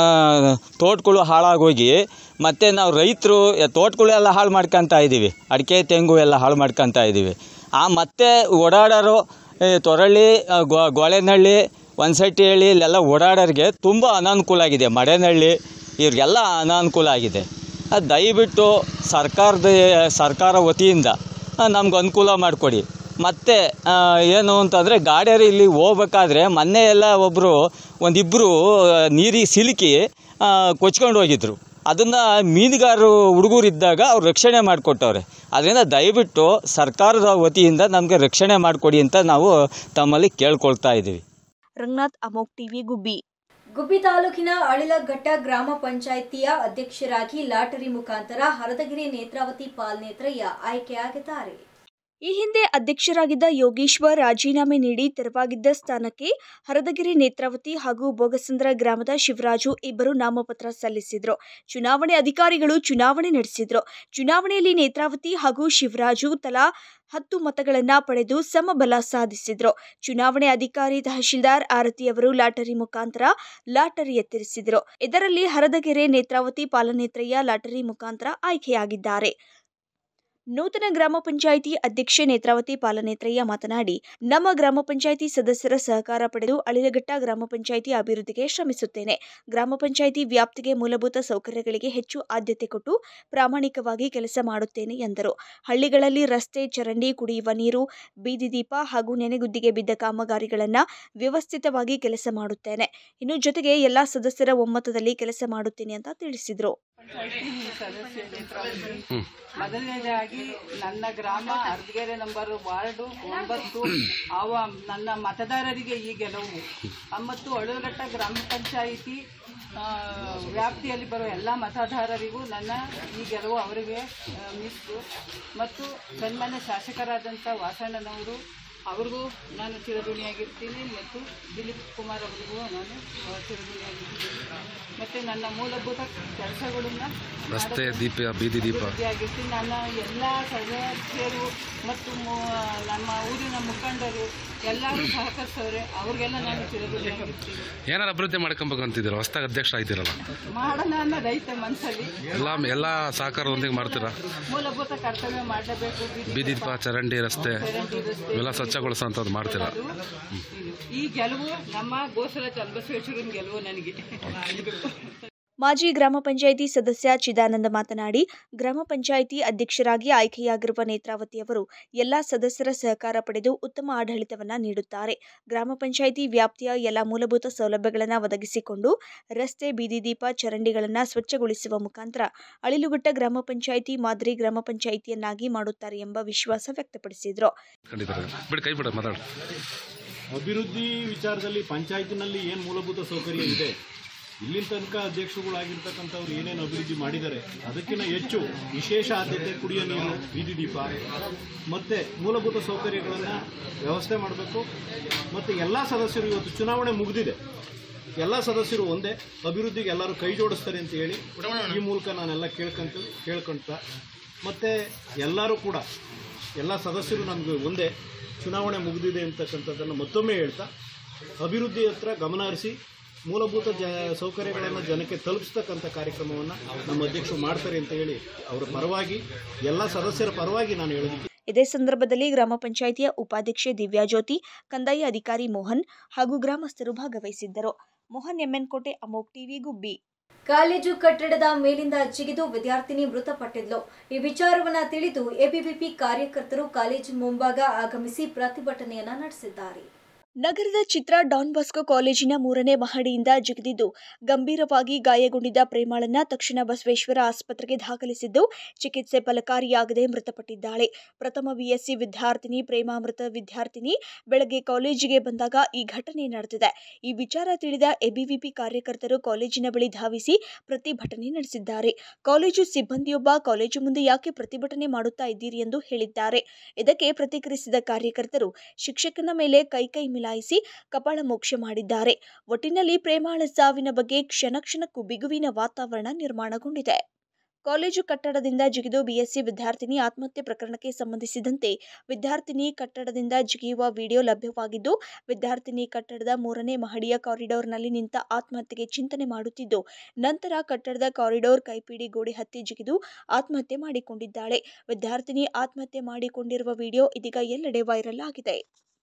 ತೋಟಗಳು ಹಾಳಾಗೋಗಿ ಮತ್ತು ನಾವು ರೈತರು ತೋಟಗಳು ಎಲ್ಲ ಹಾಳು ಮಾಡ್ಕೊತಾ ಇದ್ದೀವಿ ಅಡಿಕೆ ತೆಂಗು ಎಲ್ಲ ಹಾಳು ಮಾಡ್ಕೊತಾ ಇದ್ದೀವಿ ಆ ಮತ್ತೆ ಓಡಾಡೋರು ಈ ತೊರಳಿ ಆ, ಗೊ- ಗೊಳೆನಹಳ್ಳಿ ಒಂದ್ಸಟ್ಟಿಹಳ್ಳಿ ಇಲ್ಲೆಲ್ಲ ಓಡಾಡೋರಿಗೆ ತುಂಬ ಅನಾನುಕೂಲ ಆಗಿದೆ ಮಡೆನಹಳ್ಳಿ ಇವ್ರಿಗೆಲ್ಲ ಅನಾನುಕೂಲ ಆಗಿದೆ ಅದು ದಯವಿಟ್ಟು ಸರ್ಕಾರದ ಸರ್ಕಾರ ವತಿಯಿಂದ ನಮ್ಗೆ ಅನುಕೂಲ ಮಾಡಿಕೊಡಿ ಮತ್ತು ಏನು ಅಂತಂದರೆ ಗಾಡಿಯರು ಇಲ್ಲಿ ಹೋಗ್ಬೇಕಾದ್ರೆ ಮೊನ್ನೆ ಎಲ್ಲ ಒಬ್ಬರು ಒಂದಿಬ್ಬರು ನೀರಿಗೆ ಸಿಲುಕಿ ಆ, ಕೊಚ್ಕೊಂಡು ಹೋಗಿದ್ರು ಅದನ್ನು ಮೀನುಗಾರರು ಹುಡುಗರು ಇದ್ದಾಗ ಅವ್ರು ರಕ್ಷಣೆ ಮಾಡಿಕೊಟ್ಟವ್ರೆ ಅದರಿಂದ ದಯವಿಟ್ಟು ಸರ್ಕಾರದ ವತಿಯಿಂದ ನಮಗೆ ರಕ್ಷಣೆ ಮಾಡಿಕೊಡಿ ಅಂತ ನಾವು ತಮ್ಮಲ್ಲಿ ಕೇಳ್ಕೊಳ್ತಾ ಇದ್ದೀವಿ ರಂಗನಾಥ್ ಅಮೋಕ್ ಟಿವಿ ಗುಬ್ಬಿ ಗುಬ್ಬಿ ತಾಲೂಕಿನ ಅಳಿಲಘಟ್ಟ ಗ್ರಾಮ ಪಂಚಾಯಿತಿಯ ಅಧ್ಯಕ್ಷರಾಗಿ ಲಾಟರಿ ಮುಖಾಂತರ ಹರದಗಿರಿ ನೇತ್ರಾವತಿ ಪಾಲ್ನೇತ್ರಯ್ಯ ಆಯ್ಕೆಯಾಗಿದ್ದಾರೆ ಈ ಹಿಂದೆ ಅಧ್ಯಕ್ಷರಾಗಿದ್ದ ಯೋಗೇಶ್ವರ್ ರಾಜೀನಾಮೆ ನೀಡಿ ತೆರವಾಗಿದ್ದ ಸ್ಥಾನಕ್ಕೆ ಹರದಗಿರಿ ನೇತ್ರಾವತಿ ಹಾಗೂ ಬೋಗಸಂದ್ರ ಗ್ರಾಮದ ಶಿವರಾಜು ಇಬ್ಬರು ನಾಮಪತ್ರ ಸಲ್ಲಿಸಿದ್ರು ಚುನಾವಣೆ ಅಧಿಕಾರಿಗಳು ಚುನಾವಣೆ ನಡೆಸಿದ್ರು ಚುನಾವಣೆಯಲ್ಲಿ ನೇತ್ರಾವತಿ ಹಾಗೂ ಶಿವರಾಜು ತಲಾ ಹತ್ತು ಮತಗಳನ್ನ ಪಡೆದು ಸಮಬಲ ಸಾಧಿಸಿದ್ರು ಚುನಾವಣೆ ಅಧಿಕಾರಿ ತಹಶೀಲ್ದಾರ್ ಆರತಿ ಅವರು ಲಾಟರಿ ಮುಖಾಂತರ ಲಾಟರಿ ಎತ್ತರಿಸಿದ್ರು ಇದರಲ್ಲಿ ಹರದಗೆರೆ ನೇತ್ರಾವತಿ ಪಾಲನೇತ್ರಯ್ಯ ಲಾಟರಿ ಮುಖಾಂತರ ಆಯ್ಕೆಯಾಗಿದ್ದಾರೆ ನೂತನ ಗ್ರಾಮ ಪಂಚಾಯಿತಿ ಅಧ್ಯಕ್ಷೆ ನೇತ್ರಾವತಿ ಪಾಲನೇತ್ರಯ್ಯ ಮಾತನಾಡಿ ನಮ್ಮ ಗ್ರಾಮ ಪಂಚಾಯಿತಿ ಸದಸ್ಯರ ಸಹಕಾರ ಪಡೆದು ಅಳಿಲಘಟ್ಟ ಗ್ರಾಮ ಪಂಚಾಯಿತಿ ಅಭಿವೃದ್ಧಿಗೆ ಶ್ರಮಿಸುತ್ತೇನೆ ಗ್ರಾಮ ಪಂಚಾಯಿತಿ ವ್ಯಾಪ್ತಿಗೆ ಮೂಲಭೂತ ಸೌಕರ್ಯಗಳಿಗೆ ಹೆಚ್ಚು ಆದ್ಯತೆ ಕೊಟ್ಟು ಪ್ರಾಮಾಣಿಕವಾಗಿ ಕೆಲಸ ಮಾಡುತ್ತೇನೆ ಎಂದರು ಹಳ್ಳಿಗಳಲ್ಲಿ ರಸ್ತೆ ಚರಂಡಿ ಕುಡಿಯುವ ನೀರು ಬೀದಿ ದೀಪ ಹಾಗೂ ನೆನೆಗುದ್ದಿಗೆ ಬಿದ್ದ ಕಾಮಗಾರಿಗಳನ್ನು ವ್ಯವಸ್ಥಿತವಾಗಿ ಕೆಲಸ ಮಾಡುತ್ತೇನೆ ಇನ್ನು ಜೊತೆಗೆ ಎಲ್ಲಾ ಸದಸ್ಯರ ಒಮ್ಮತದಲ್ಲಿ ಕೆಲಸ ಮಾಡುತ್ತೇನೆ ಅಂತ ತಿಳಿಸಿದರು ಸದಸ್ಯ ನೇತ್ರಾವತಿ ಮೊದಲನೇದಾಗಿ ನನ್ನ ಗ್ರಾಮ ಅರ್ಧಗೆರೆ ನಂಬರ್ ವಾರ್ಡು ಒಂಬತ್ತು ಅವ ನನ್ನ ಮತದಾರರಿಗೆ ಈ ಗೆಲುವು ಆ, ಮತ್ತು ಅಳುಗಟ್ಟ ಗ್ರಾಮ ಪಂಚಾಯಿತಿ ಆ, ವ್ಯಾಪ್ತಿಯಲ್ಲಿ ಬರುವ ಎಲ್ಲ ಮತದಾರರಿಗೂ ನನ್ನ ಈ ಗೆಲುವು ಅವರಿಗೆ ಆ, ಮಿಸ್ಸು ಮತ್ತು ಸನ್ಮಾನ್ಯ ಶಾಸಕರಾದಂಥ ವಾಸಣ್ಣನವರು ಅವ್ರಿಗೂ ನಾನು ಚಿರಋಣಿಯಾಗಿರ್ತೀನಿ ಮತ್ತು ದಿಲೀಪ್ ಕುಮಾರ್ ಅವರಿಗೂ ನಾನು ಆ, ಚಿರಋಣಿಯಾಗಿರ್ತೀನಿ ಮತ್ತು ನನ್ನ ಮೂಲಭೂತ ಕೆಲಸಗಳನ್ನ ರಸ್ತೆ ದೀಪ ಬೀದಿ ದೀಪ ಆಗಿರ್ತೀನಿ ನನ್ನ ಎಲ್ಲ ಸದಸ್ಯರು ಮತ್ತು ಮು- ನಮ್ಮ ಊರಿನ ಮುಖಂಡರು ಎಲ್ಲರೂ ಸಹಕರಿಸವ್ರೆ ಅವ್ರಿಗೆಲ್ಲ ನಾನು ಚಿರಋಣಿಯಾಗಿರ್ತೀನಿ ಏನಾರು ಅಭಿವೃದ್ಧಿ ಮಾಡ್ಕೊಬೇಕು ಅಂತಿದ್ದೀರ ಹೊಸ್ದಾಗಿ ಅಧ್ಯಕ್ಷ ಆಯ್ತಿರಲ್ಲ ಮಾಡೋಣ ಅನ್ನೋದೈತೆ ಮನಸ್ಸಲ್ಲಿ ಎಲ್ಲ ಎಲ್ಲ ಸಹಕಾರದೊಂದಿಗೆ ಮಾಡ್ತೀರಾ ಮೂಲಭೂತ ಕರ್ತವ್ಯ ಮಾಡಲೇಬೇಕು ಬೀದಿ ದೀಪ ಚರಂಡಿ ರಸ್ತೆ ಇವೆಲ್ಲ ಸ್ವಚ್ಛಗೊಳಿಸೋಂಥದ್ದು ಮಾಡ್ತೀರಾ ಇದು. ಈ ಗೆಲುವು ನಮ್ಮ ಗೋಸಲ ಚನ್ನಬಸವೇಶ್ವರನ ಗೆಲುವು ನನಗೆ ಮಾಜಿ ಗ್ರಾಮ ಪಂಚಾಯಿತಿ ಸದಸ್ಯ ಚಿದಾನಂದ ಮಾತನಾಡಿ ಗ್ರಾಮ ಪಂಚಾಯಿತಿ ಅಧ್ಯಕ್ಷರಾಗಿ ಆಯ್ಕೆಯಾಗಿರುವ ನೇತ್ರಾವತಿ ಅವರು ಎಲ್ಲ ಸದಸ್ಯರ ಸಹಕಾರ ಪಡೆದು ಉತ್ತಮ ಆಡಳಿತವನ್ನ ನೀಡುತ್ತಾರೆ ಗ್ರಾಮ ಪಂಚಾಯಿತಿ ವ್ಯಾಪ್ತಿಯ ಎಲ್ಲ ಮೂಲಭೂತ ಸೌಲಭ್ಯಗಳನ್ನು ಒದಗಿಸಿಕೊಂಡು ರಸ್ತೆ ಬೀದಿ ದೀಪ ಚರಂಡಿಗಳನ್ನು ಸ್ವಚ್ಛಗೊಳಿಸುವ ಮುಖಾಂತರ ಅಳಿಲುಗುಟ್ಟ ಗ್ರಾಮ ಪಂಚಾಯಿತಿ ಮಾದರಿ ಗ್ರಾಮ ಪಂಚಾಯಿತಿಯನ್ನಾಗಿ ಮಾಡುತ್ತಾರೆ ಎಂಬ ವಿಶ್ವಾಸ ವ್ಯಕ್ತಪಡಿಸಿದರು ಖಂಡಿತ ಬಿಡಿ ಕೈ ಬಿಡ ಮಾತಾಡಿ ಅಭಿವೃದ್ಧಿ ವಿಚಾರದಲ್ಲಿ ಪಂಚಾಯತಿನಲ್ಲಿ ಏನು ಮೂಲಭೂತ ಸೌಕರ್ಯ ಇದೆ ಇಲ್ಲಿನ ತನಕ ಅಧ್ಯಕ್ಷರುಗಳಾಗಿರ್ತಕ್ಕಂಥವ್ರು ಏನೇನು ಅಭಿವೃದ್ಧಿ ಮಾಡಿದ್ದಾರೆ ಅದಕ್ಕಿಂತ ಹೆಚ್ಚು ವಿಶೇಷ ಆದ್ಯತೆ ಕುಡಿಯೋ ನೀರು ಬೀದಿ ದೀಪ ಮತ್ತು ಮೂಲಭೂತ ಸೌಕರ್ಯಗಳನ್ನು ವ್ಯವಸ್ಥೆ ಮಾಡಬೇಕು ಮತ್ತು ಎಲ್ಲ ಸದಸ್ಯರು ಇವತ್ತು ಚುನಾವಣೆ ಮುಗಿದಿದೆ ಎಲ್ಲ ಸದಸ್ಯರು ಒಂದೇ ಅಭಿವೃದ್ಧಿಗೆ ಎಲ್ಲರೂ ಕೈ ಜೋಡಿಸ್ತಾರೆ ಅಂತ ಹೇಳಿ ಈ ಮೂಲಕ ನಾನೆಲ್ಲ ಕೇಳ್ಕೊಂತ ಕೇಳ್ಕೊಂತ ಮತ್ತು ಎಲ್ಲರೂ ಕೂಡ ಎಲ್ಲ ಸದಸ್ಯರು ನಮಗೆ ಒಂದೇ ಚುನಾವಣೆ ಮುಗಿದಿದೆ ಅಂತಕ್ಕಂಥದ್ದನ್ನು ಮತ್ತೊಮ್ಮೆ ಹೇಳ್ತಾ ಅಭಿವೃದ್ಧಿ ಹತ್ರ ಗಮನ ಹರಿಸಿ ಮೂಲಭೂತ ಜ ಸೌಕರ್ಯಗಳನ್ನು ಜನಕ್ಕೆ ತಲುಪಿಸ್ತಕ್ಕಂಥ ಕಾರ್ಯಕ್ರಮವನ್ನು ನಮ್ಮ ಅಧ್ಯಕ್ಷರು ಮಾಡ್ತಾರೆ ಅಂತ ಹೇಳಿ ಅವರ ಪರವಾಗಿ ಎಲ್ಲ ಸದಸ್ಯರ ಪರವಾಗಿ ನಾನು ಹೇಳಿದ್ದೀನಿ ಇದೇ ಸಂದರ್ಭದಲ್ಲಿ ಗ್ರಾಮ ಪಂಚಾಯಿತಿಯ ಉಪಾಧ್ಯಕ್ಷೆ ದಿವ್ಯಾಜ್ಯೋತಿ ಕಂದಾಯ ಅಧಿಕಾರಿ ಮೋಹನ್ ಹಾಗೂ ಗ್ರಾಮಸ್ಥರು ಭಾಗವಹಿಸಿದ್ದರು ಮೋಹನ್ ಎಮ್ಎನ್ಕೋಟೆ ಅಮೋಕ್ ಟಿವಿ ಗುಬ್ಬಿ ಕಾಲೇಜು ಕಟ್ಟಡದ ಮೇಲಿಂದ ಜಿಗಿದು ವಿದ್ಯಾರ್ಥಿನಿ ಮೃತಪಟ್ಟಿದ್ಲು ಈ ವಿಚಾರವನ್ನ ತಿಳಿದು ಎಬಿವಿಪಿ ಕಾರ್ಯಕರ್ತರು ಕಾಲೇಜು ಮುಂಭಾಗ ಆಗಮಿಸಿ ಪ್ರತಿಭಟನೆಯನ್ನ ನಡೆಸಿದ್ದಾರೆ ನಗರದ ಚಿತ್ರ ಡಾನ್ ಬಾಸ್ಕೋ ಕಾಲೇಜಿನ ಮೂರನೇ ಮಹಡಿಯಿಂದ ಜಿಗಿದಿದ್ದು ಗಂಭೀರವಾಗಿ ಗಾಯಗೊಂಡಿದ್ದ ಪ್ರೇಮಾಳನ್ನ ತಕ್ಷಣ ಬಸವೇಶ್ವರ ಆಸ್ಪತ್ರೆಗೆ ದಾಖಲಿಸಿದ್ದು ಚಿಕಿತ್ಸೆ ಫಲಕಾರಿಯಾಗದೆ ಮೃತಪಟ್ಟಿದ್ದಾಳೆ ಪ್ರಥಮ ಬಿಎಸ್ಸಿ ವಿದ್ಯಾರ್ಥಿನಿ ಪ್ರೇಮಾ ಮೃತ ವಿದ್ಯಾರ್ಥಿನಿ ಬೆಳಗ್ಗೆ ಕಾಲೇಜಿಗೆ ಬಂದಾಗ ಈ ಘಟನೆ ನಡೆದಿದೆ ಈ ವಿಚಾರ ತಿಳಿದ ಎಬಿವಿಪಿ ಕಾರ್ಯಕರ್ತರು ಕಾಲೇಜಿನ ಬಳಿ ಧಾವಿಸಿ ಪ್ರತಿಭಟನೆ ನಡೆಸಿದ್ದಾರೆ ಕಾಲೇಜು ಸಿಬ್ಬಂದಿಯೊಬ್ಬ ಕಾಲೇಜು ಮುಂದೆ ಯಾಕೆ ಪ್ರತಿಭಟನೆ ಮಾಡುತ್ತಾ ಇದ್ದೀರಿ ಎಂದು ಹೇಳಿದ್ದಾರೆ ಇದಕ್ಕೆ ಪ್ರತಿಕ್ರಿಯಿಸಿದ ಕಾರ್ಯಕರ್ತರು ಶಿಕ್ಷಕನ ಮೇಲೆ ಕೈಕೈ ಮಿಲಾಯಿಸಿ ಕಪಾಳ ಮೋಕ್ಷ ಮಾಡಿದ್ದಾರೆ ಒಟ್ಟಿನಲ್ಲಿ ಪ್ರೇಮಾಳ ಸಾವಿನ ಬಗ್ಗೆ ಕ್ಷಣ ಕ್ಷಣಕ್ಕೂ ಬಿಗುವಿನ ವಾತಾವರಣ ನಿರ್ಮಾಣಗೊಂಡಿದೆ ಕಾಲೇಜು ಕಟ್ಟಡದಿಂದ ಜಿಗಿದು ಬಿಎಸ್ಸಿ ವಿದ್ಯಾರ್ಥಿನಿ ಆತ್ಮಹತ್ಯೆ ಪ್ರಕರಣಕ್ಕೆ ಸಂಬಂಧಿಸಿದಂತೆ ವಿದ್ಯಾರ್ಥಿನಿ ಕಟ್ಟಡದಿಂದ ಜಿಗಿಯುವ ವಿಡಿಯೋ ಲಭ್ಯವಾಗಿದ್ದು ವಿದ್ಯಾರ್ಥಿನಿ ಕಟ್ಟಡದ ಮೂರನೇ ಮಹಡಿಯ ಕಾರಿಡಾರ್ನಲ್ಲಿ ನಿಂತ ಆತ್ಮಹತ್ಯೆಗೆ ಚಿಂತನೆ ಮಾಡುತ್ತಿದ್ದು ನಂತರ ಕಟ್ಟಡದ ಕಾರಿಡಾರ್ ಕೈಪಿಡಿ ಗೋಡೆ ಹತ್ತಿ ಜಿಗಿದು ಆತ್ಮಹತ್ಯೆ ಮಾಡಿಕೊಂಡಿದ್ದಾಳೆ ವಿದ್ಯಾರ್ಥಿನಿ ಆತ್ಮಹತ್ಯೆ ಮಾಡಿಕೊಂಡಿರುವ ವಿಡಿಯೋ ಇದೀಗ ಎಲ್ಲೆಡೆ ವೈರಲ್ ಆಗಿದೆ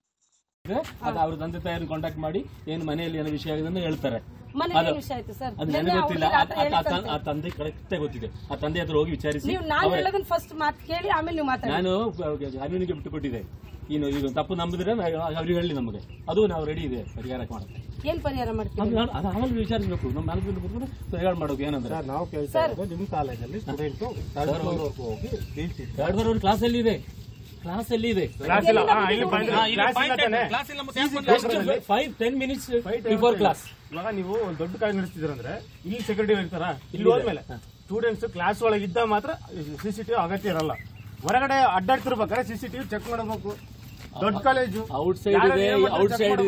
ಅದು ಅವ್ರ ತಂದೆ ತಾಯಿಯನ್ನು ಕಾಂಟ್ಯಾಕ್ಟ್ ಮಾಡಿ ಏನು ಮನೆಯಲ್ಲಿ ಏನೋ ವಿಷಯ ಆಗಿದೆ ಅಂತ ಹೇಳ್ತಾರೆ ಮನೇಲಿ ಅದು- ಏನ್ ವಿಷಯ ಆಯ್ತು ಸರ್? ಅದು ನೆನ್ನೆ ನನಗೆ ಗೊತ್ತಿಲ್ಲ ಅವ್ರು ಆ- ರಾತ್ರಿ ಆ- ಆ- ಹೇಳಿದ್ರಂತೆ. ಆ ತಂದೆ ಕರೆಕ್ಟ್ ಗೊತ್ತಿದೆ ಆ ತಂದೆ ಹತ್ರ ಹೋಗಿ ವಿಚಾರಿಸಿ ನೀವು ನಾನು ಅವರೇ- ಹೇಳೋದನ್ನ ಫಸ್ಟ್ ಮಾತು ಕೇಳಿ ಆಮೇಲೆ ನೀವು ಮಾತಾಡಿ ನಾನು ಅನುವಿನಿಗೆ ಬಿಟ್ಟು ಕೊಟ್ಟಿದ್ದೆ ಇನ್ನು ಇದು ತಪ್ಪು ನಂಬಿದ್ರೆ ಅವ್ರಿಗೆ ಹೇಳಿ ನಮಗೆ ಅದು ನಾವು ರೆಡಿ ಇದೆ ಪರಿಹಾರ ಮಾಡೋದು ಏನ್ ಪರಿಹಾರ ಮಾಡ್ತೀವಿ ಅದು ನಾನು- ಅದು ಆಮೇಲೆ ವಿಚಾರಿಸಬೇಕು ನಮ್ಮ ನಾಲ್ಕು ಕೂತ್ಕೊಂಡು ಪರಿಹಾರ ಮಾಡೋದು ಏನಂದ್ರೆ ನಾವು ಕೇಳ್ತಾ ಇರೋದು ನಿಮ್ಮ ಕಾಲೇಜಲ್ಲಿ ಸ್ಟೂಡೆಂಟ್ ಹೋಗಿ ಥರ್ಡ್ ಫ್ಲೋರ್ ಕ್ಲಾಸ್ ಅಲ್ಲಿ ಇದೆ ಕ್ಲಾಸ್ ಅಲ್ಲಿ ಇದೆ Class ಇಲ್ಲ. ಹಾ, ಇಲ್ಲಿ ಬಂದ್ರೆ class ಇಲ್ಲ ತಾನೆ? Five ten minutes before class ಇವಾಗ ನೀವು ಒಂದು ದೊಡ್ಡ ಕಾಲೇಜ್ ನಡೆಸ್ತಿದ್ರಂದ್ರೆ ಇಲ್ಲಿ ಸೆಕ್ಯೂರಿಟಿ ಇರ್ತಾರ ಇಲ್ಲಿ ಹೋದ್ಮೇಲೆ ಸ್ಟೂಡೆಂಟ್ಸ್ ಕ್ಲಾಸ್ ಒಳಗೆ ಇದ್ದ ಮಾತ್ರ ಸಿಸಿಟಿವಿ ಅಗತ್ಯ ಇರಲ್ಲ ಹೊರಗಡೆ ಅಡ್ಡಾಡ್ತಿರ್ಬೇಕಾದ್ರೆ ಸಿಸಿಟಿವಿ ಚೆಕ್ ಮಾಡಬೇಕು ದೊಡ್ಡ ಕಾಲೇಜು ಔಟ್ ಸೈಡ್ ಇದೆ outside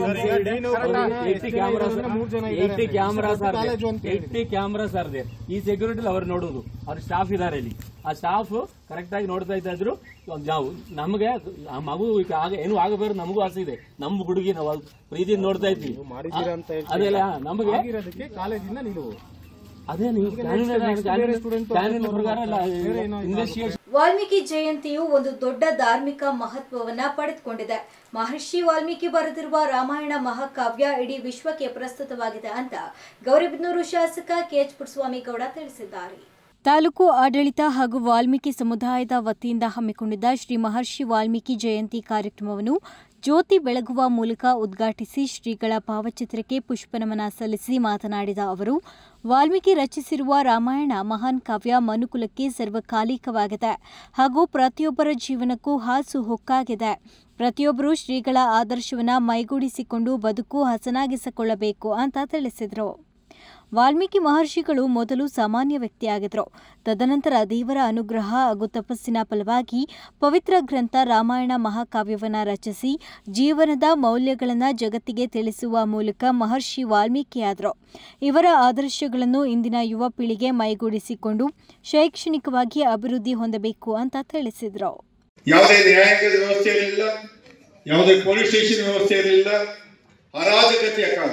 eighty cameras eighty cameras are eighty cameras are there ಈ ಸೆಕ್ಯೂರಿಟಿ ಅವ್ರು ನೋಡೋದು ಅವ್ರ ಸ್ಟಾಫ್ ಇದಾರೆ ಇಲ್ಲಿ ಆ ಸ್ಟಾಫ್ ಕರೆಕ್ಟ್ ಆಗಿ ನೋಡ್ತಾ ಇದ್ದ ಇದ್ರು ಒಂದ್ ನಾವು ನಮಗೆ ಆ ಮಗು ಈಗ ಆಗ ಏನು ಆಗಬೇಕು ನಮಗೂ ಆಸೆ ಇದೆ ನಮ್ಮ ಹುಡುಗಿ ನಾವು ಪ್ರೀತಿಯಿಂದ ನೋಡ್ತಾ ಇದ್ವಿ ಮಾಡಿದೀರಾ ಅಂತ ಹೇಳ್ತೀವಿ. ಅದೆಲ್ಲ ನಮಗೆ ಆಗಿರೋದಕ್ಕೆ ಕಾಲೇಜಿಂದ ನೀವು ಅದೇ ನೀವು ಕಾನೂನಿನ- ಕಾನೂನಿನ ಕಾನೂನಿನ ಪ್ರಕಾರ ಎಲ್ಲ ಇನ್ವೆಸ್ಟಿಗೇಷನ್ ವಾಲ್ಮೀಕಿ ಜಯಂತಿಯು ಒಂದು ದೊಡ್ಡ ಧಾರ್ಮಿಕ ಮಹತ್ವವನ್ನ ಪಡೆದುಕೊಂಡಿದೆ ಮಹರ್ಷಿ ವಾಲ್ಮೀಕಿ ಬರೆದಿರುವ ರಾಮಾಯಣ ಮಹಾಕಾವ್ಯ ಇಡೀ ವಿಶ್ವಕ್ಕೆ ಪ್ರಸ್ತುತವಾಗಿದೆ ಅಂತ ಗೌರಿಬಿದನೂರು ಶಾಸಕ ಕೆಎಚ್ ಪುಟ್ಟಸ್ವಾಮಿ ಗೌಡ ತಿಳಿಸಿದ್ದಾರೆ ತಾಲೂಕು ಆಡಳಿತ ಹಾಗೂ ವಾಲ್ಮೀಕಿ ಸಮುದಾಯದ ವತಿಯಿಂದ ಹಮ್ಮಿಕೊಂಡಿದ್ದ ಶ್ರೀ ಮಹರ್ಷಿ ವಾಲ್ಮೀಕಿ ಜಯಂತಿ ಕಾರ್ಯಕ್ರಮವನ್ನು ಜ್ಯೋತಿ ಬೆಳಗುವ ಮೂಲಕ ಉದ್ಘಾಟಿಸಿ ಶ್ರೀಗಳ ಭಾವಚಿತ್ರಕ್ಕೆ ಪುಷ್ಪನಮನ ಸಲ್ಲಿಸಿ ಮಾತನಾಡಿದ ಅವರು ವಾಲ್ಮೀಕಿ ರಚಿಸಿರುವ ರಾಮಾಯಣ ಮಹಾನ್ ಕಾವ್ಯ ಮನುಕುಲಕ್ಕೆ ಸರ್ವಕಾಲಿಕವಾಗಿದೆ ಹಾಗೂ ಪ್ರತಿಯೊಬ್ಬರ ಜೀವನಕ್ಕೂ ಹಾಸು ಹೊಕ್ಕಾಗಿದೆ ಪ್ರತಿಯೊಬ್ಬರೂ ಶ್ರೀಗಳ ಆದರ್ಶವನ್ನು ಮೈಗೂಡಿಸಿಕೊಂಡು ಬದುಕು ಹಸನಾಗಿಸಿಕೊಳ್ಳಬೇಕು ಅಂತ ತಿಳಿಸಿದರು ವಾಲ್ಮೀಕಿ ಮಹರ್ಷಿಗಳು ಮೊದಲು ಸಾಮಾನ್ಯ ವ್ಯಕ್ತಿಯಾಗಿದ್ದರು ತದನಂತರ ದೇವರ ಅನುಗ್ರಹ ಹಾಗೂ ತಪಸ್ಸಿನ ಫಲವಾಗಿ ಪವಿತ್ರ ಗ್ರಂಥ ರಾಮಾಯಣ ಮಹಾಕಾವ್ಯವನ್ನು ರಚಿಸಿ ಜೀವನದ ಮೌಲ್ಯಗಳನ್ನು ಜಗತ್ತಿಗೆ ತಿಳಿಸುವ ಮೂಲಕ ಮಹರ್ಷಿ ವಾಲ್ಮೀಕಿಯಾದರು ಇವರ ಆದರ್ಶಗಳನ್ನು ಇಂದಿನ ಯುವ ಪೀಳಿಗೆ ಮೈಗೂಡಿಸಿಕೊಂಡು ಶೈಕ್ಷಣಿಕವಾಗಿ ಅಭಿವೃದ್ಧಿ ಹೊಂದಬೇಕು ಅಂತ ತಿಳಿಸಿದರು ಯಾವುದೇ ನ್ಯಾಯಾಂಗದ ವ್ಯವಸ್ಥೆ ಇರಲಿಲ್ಲ ಯಾವುದೇ ಪೊಲೀಸ್ ಸ್ಟೇಷನ್ ವ್ಯವಸ್ಥೆ ಇರಲಿಲ್ಲ ಅರಾಜಕತೆಯ ಕಾಲ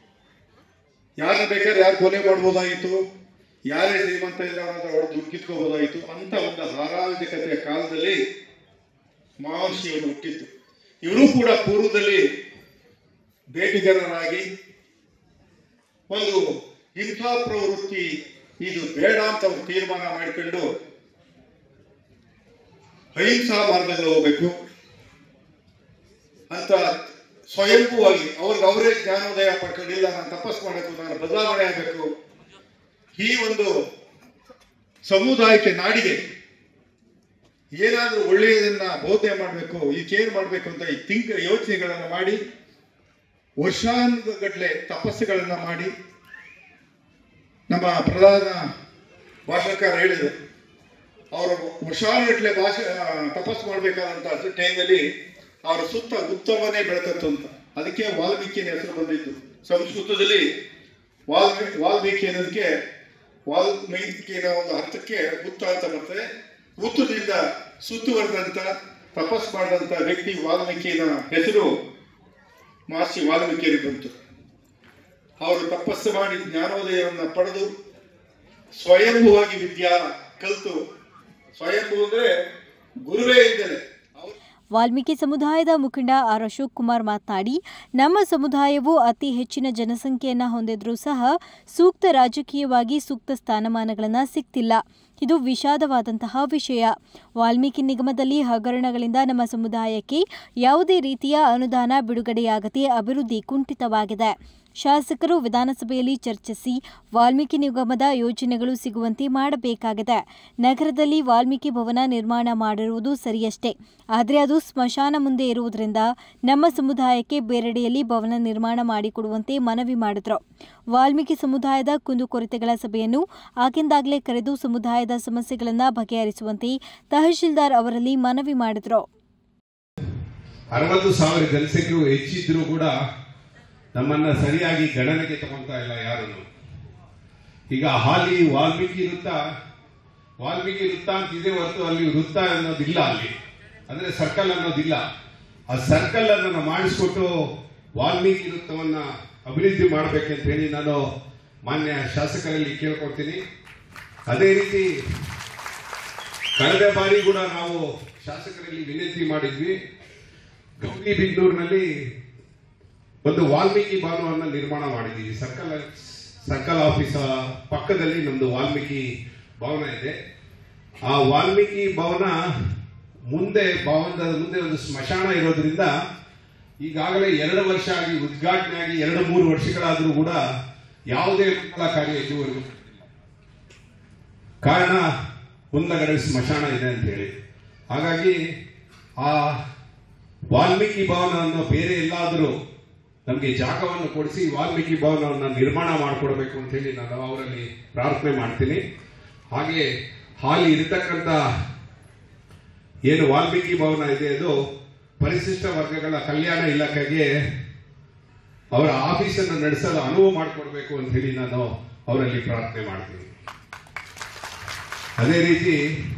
ಯಾರನ್ನ ಬೇಕಾದ್ರೆ ಯಾರು ಕೊಲೆ ಮಾಡ್ಬೋದಾಗಿತ್ತು ಯಾರೇ ಶ್ರೀಮಂತ ಇದ್ರೆ ಅವರ ಹತ್ರ ಹೊಡೆದು ಕಿತ್ಕೋಬೋದಾಗಿತ್ತು ಅಂತ ಒಂದು ಅರಾಜಕತೆಯ ಕಾಲದಲ್ಲಿ ಮಹರ್ಷಿಯವರು ಹುಟ್ಟಿದ್ದು ಇವರು ಕೂಡ ಪೂರ್ವದಲ್ಲಿ ಬೇಟೆಗಾರರಾಗಿ ಒಂದು ಹಿಂಸಾ ಪ್ರವೃತ್ತಿ ಇದು ಬೇಡ ಅಂತ ಒಂದು ತೀರ್ಮಾನ ಮಾಡಿಕೊಂಡು ಅಹಿಂಸಾ ಮಾರ್ಗದಲ್ಲಿ ಹೋಗ್ಬೇಕು ಅಂತ ಸ್ವಯಂಭೂವಾಗಿ ಅವ್ರಿಗೆ ಅವರೇ ಜ್ಞಾನೋದಯ ಪಡ್ಕೊಂಡಿಲ್ಲ ನಾನು ತಪಸ್ ಮಾಡಬೇಕು ನಾನು ಬದಲಾವಣೆ ಆಗಬೇಕು ಈ ಒಂದು ಸಮುದಾಯಕ್ಕೆ ನಾಡಿಗೆ ಏನಾದರೂ ಒಳ್ಳೆಯದನ್ನ ಬೋಧನೆ ಮಾಡಬೇಕು ಇದಕ್ಕೇನು ಮಾಡಬೇಕು ಅಂತ ಈ ತಿಂಕ ಯೋಚನೆಗಳನ್ನು ಮಾಡಿ ವರ್ಷಾನುಗಟ್ಟಲೆ ತಪಸ್ಸುಗಳನ್ನು ಮಾಡಿ ನಮ್ಮ ಪ್ರಧಾನ ಭಾಷಣಕಾರ ಹೇಳಿದರು ಅವರು ವರ್ಷಾನುಗಟ್ಟಲೆ ಭಾಷೆ ಆ, ತಪಸ್ಸು ಮಾಡಬೇಕಾದಂಥ ಟೈಮಲ್ಲಿ ಅವರ ಸುತ್ತ ಗುಪ್ತವನ್ನೇ ಬೆಳಕತ್ತು ಅಂತ ಅದಕ್ಕೆ ವಾಲ್ಮೀಕಿಯ ಹೆಸರು ಬಂದಿದ್ದು ಸಂಸ್ಕೃತದಲ್ಲಿ ವಾಲ್ಮೀ ವಾಲ್ಮೀಕಿ ಅನ್ನೋದಕ್ಕೆ ವಾಲ್ಮೀಕಿಯ ಒಂದು ಅರ್ಥಕ್ಕೆ ಗುತ್ತ ಅಂತ ಬರ್ತದೆ ಗುತ್ತದಿಂದ ಸುತ್ತುವರೆದಂಥ ತಪಸ್ ಮಾಡಿದಂಥ ವ್ಯಕ್ತಿ ವಾಲ್ಮೀಕಿಯ ಹೆಸರು ಮಹರ್ಷಿ ವಾಲ್ಮೀಕಿಯಲ್ಲಿ ಬಂತು ಅವರು ತಪಸ್ಸು ಮಾಡಿ ಜ್ಞಾನೋದಯವನ್ನು ಪಡೆದು ಸ್ವಯಂಭುವಾಗಿ ವಿದ್ಯಾ ಕಲಿತು ಸ್ವಯಂಭೂ ಅಂದ್ರೆ ಗುರುವೇ ಇದ್ದಾರೆ ವಾಲ್ಮೀಕಿ ಸಮುದಾಯದ ಮುಖಂಡ ಆರ್ ಅಶೋಕ್ ಕುಮಾರ್ ಮಾತನಾಡಿ ನಮ್ಮ ಸಮುದಾಯವು ಅತಿ ಹೆಚ್ಚಿನ ಜನಸಂಖ್ಯೆಯನ್ನು ಹೊಂದಿದ್ರೂ ಸಹ ಸೂಕ್ತ ರಾಜಕೀಯವಾಗಿ ಸೂಕ್ತ ಸ್ಥಾನಮಾನಗಳನ್ನು ಸಿಗ್ತಿಲ್ಲ ಇದು ವಿಷಾದವಾದಂತಹ ವಿಷಯ ವಾಲ್ಮೀಕಿ ನಿಗಮದಲ್ಲಿ ಹಗರಣಗಳಿಂದ ನಮ್ಮ ಸಮುದಾಯಕ್ಕೆ ಯಾವುದೇ ರೀತಿಯ ಅನುದಾನ ಬಿಡುಗಡೆಯಾಗದೆ ಅಭಿವೃದ್ಧಿ ಕುಂಠಿತವಾಗಿದೆ ಶಾಸಕರು ವಿಧಾನಸಭೆಯಲ್ಲಿ ಚರ್ಚಿಸಿ ವಾಲ್ಮೀಕಿ ನಿಗಮದ ಯೋಜನೆಗಳು ಸಿಗುವಂತೆ ಮಾಡಬೇಕಾಗಿದೆ ನಗರದಲ್ಲಿ ವಾಲ್ಮೀಕಿ ಭವನ ನಿರ್ಮಾಣ ಮಾಡಿರುವುದು ಸರಿಯಷ್ಟೇ ಆದರೆ ಅದು ಸ್ಮಶಾನ ಮುಂದೆ ಇರುವುದರಿಂದ ನಮ್ಮ ಸಮುದಾಯಕ್ಕೆ ಬೇರೆಡೆಯಲ್ಲಿ ಭವನ ನಿರ್ಮಾಣ ಮಾಡಿಕೊಡುವಂತೆ ಮನವಿ ಮಾಡಿದ್ರು ವಾಲ್ಮೀಕಿ ಸಮುದಾಯದ ಕುಂದುಕೊರತೆಗಳ ಸಭೆಯನ್ನು ಆಗಿಂದಾಗಲೇ ಕರೆದು ಸಮುದಾಯದ ಸಮಸ್ಯೆಗಳನ್ನು ಬಗೆಹರಿಸುವಂತೆ ತಹಶೀಲ್ದಾರ್ ಅವರಲ್ಲಿ ಮನವಿ ಮಾಡಿದ್ರು ಅರವತ್ತು ಸಾವಿರ ಜನಸಂಖ್ಯೆಯು ಹೆಚ್ಚಿದ್ರೂ ಕೂಡ ನಮ್ಮನ್ನ ಸರಿಯಾಗಿ ಗಣನೆಗೆ ತಗೊಂತಾ ಇಲ್ಲ ಯಾರನ್ನು ಈಗ ಹಾಲಿ ವಾಲ್ಮೀಕಿ ವೃತ್ತ ವಾಲ್ಮೀಕಿ ವೃತ್ತ ಅಂತ ಇದೆ ಹೊರತು ಅಲ್ಲಿ ವೃತ್ತ ಅನ್ನೋದಿಲ್ಲ ಅಲ್ಲಿ ಅಂದ್ರೆ ಸರ್ಕಲ್ ಅನ್ನೋದಿಲ್ಲ ಆ ಸರ್ಕಲ್ ಅನ್ನು ಮಾಡಿಸ್ಕೊಟ್ಟು ವಾಲ್ಮೀಕಿ ವೃತ್ತವನ್ನ ಅಭಿವೃದ್ಧಿ ಮಾಡಬೇಕಂತ ಹೇಳಿ ನಾನು ಮಾನ್ಯ ಶಾಸಕರಲ್ಲಿ ಕೇಳ್ಕೊಡ್ತೀನಿ ಅದೇ ರೀತಿ ಕಳೆದ ಬಾರಿ ಕೂಡ ನಾವು ಶಾಸಕರಲ್ಲಿ ವಿನಂತಿ ಮಾಡಿದ್ವಿ ಗೌರಿಬಿದನೂರಿನಲ್ಲಿ ಒಂದು ವಾಲ್ಮೀಕಿ ಭವನವನ್ನು ನಿರ್ಮಾಣ ಮಾಡಿದ್ದೀವಿ ಸರ್ಕಲ್ ಸರ್ಕಲ್ ಆಫೀಸ್ ಪಕ್ಕದಲ್ಲಿ ನಮ್ದು ವಾಲ್ಮೀಕಿ ಭವನ ಇದೆ ಆ ವಾಲ್ಮೀಕಿ ಭವನ ಮುಂದೆ ಭವನದ ಮುಂದೆ ಒಂದು ಸ್ಮಶಾನ ಇರೋದ್ರಿಂದ ಈಗಾಗಲೇ ಎರಡು ವರ್ಷ ಆಗಿ ಉದ್ಘಾಟನೆ ಆಗಿ ಎರಡು ಮೂರು ವರ್ಷಗಳಾದರೂ ಕೂಡ ಯಾವುದೇ ಮಂಗಲ ಕಾರ್ಯ ಇದುವರೆಗೂ ಕಾರಣ ಮುಂದಗಡೆ ಸ್ಮಶಾನ ಇದೆ ಅಂತ ಹೇಳಿ ಹಾಗಾಗಿ ಆ ವಾಲ್ಮೀಕಿ ಭವನವನ್ನು ಬೇರೆ ಎಲ್ಲಾದರೂ ನಮಗೆ ಜಾಗವನ್ನು ಕೊಡಿಸಿ ವಾಲ್ಮೀಕಿ ಭವನವನ್ನು ನಿರ್ಮಾಣ ಮಾಡಿಕೊಡ್ಬೇಕು ಅಂತ ಹೇಳಿ ನಾನು ಅವರಲ್ಲಿ ಪ್ರಾರ್ಥನೆ ಮಾಡ್ತೀನಿ ಹಾಗೆ ಹಾಲಿ ಇರತಕ್ಕಂಥ ಏನು ವಾಲ್ಮೀಕಿ ಭವನ ಇದೆ ಅದು ಪರಿಶಿಷ್ಟ ವರ್ಗಗಳ ಕಲ್ಯಾಣ ಇಲಾಖೆಗೆ ಅವರ ಆಫೀಸನ್ನು ನಡೆಸಲು ಅನುವು ಮಾಡಿಕೊಡ್ಬೇಕು ಅಂತ ಹೇಳಿ ನಾನು ಅವರಲ್ಲಿ ಪ್ರಾರ್ಥನೆ ಮಾಡ್ತೀನಿ ಅದೇ ರೀತಿ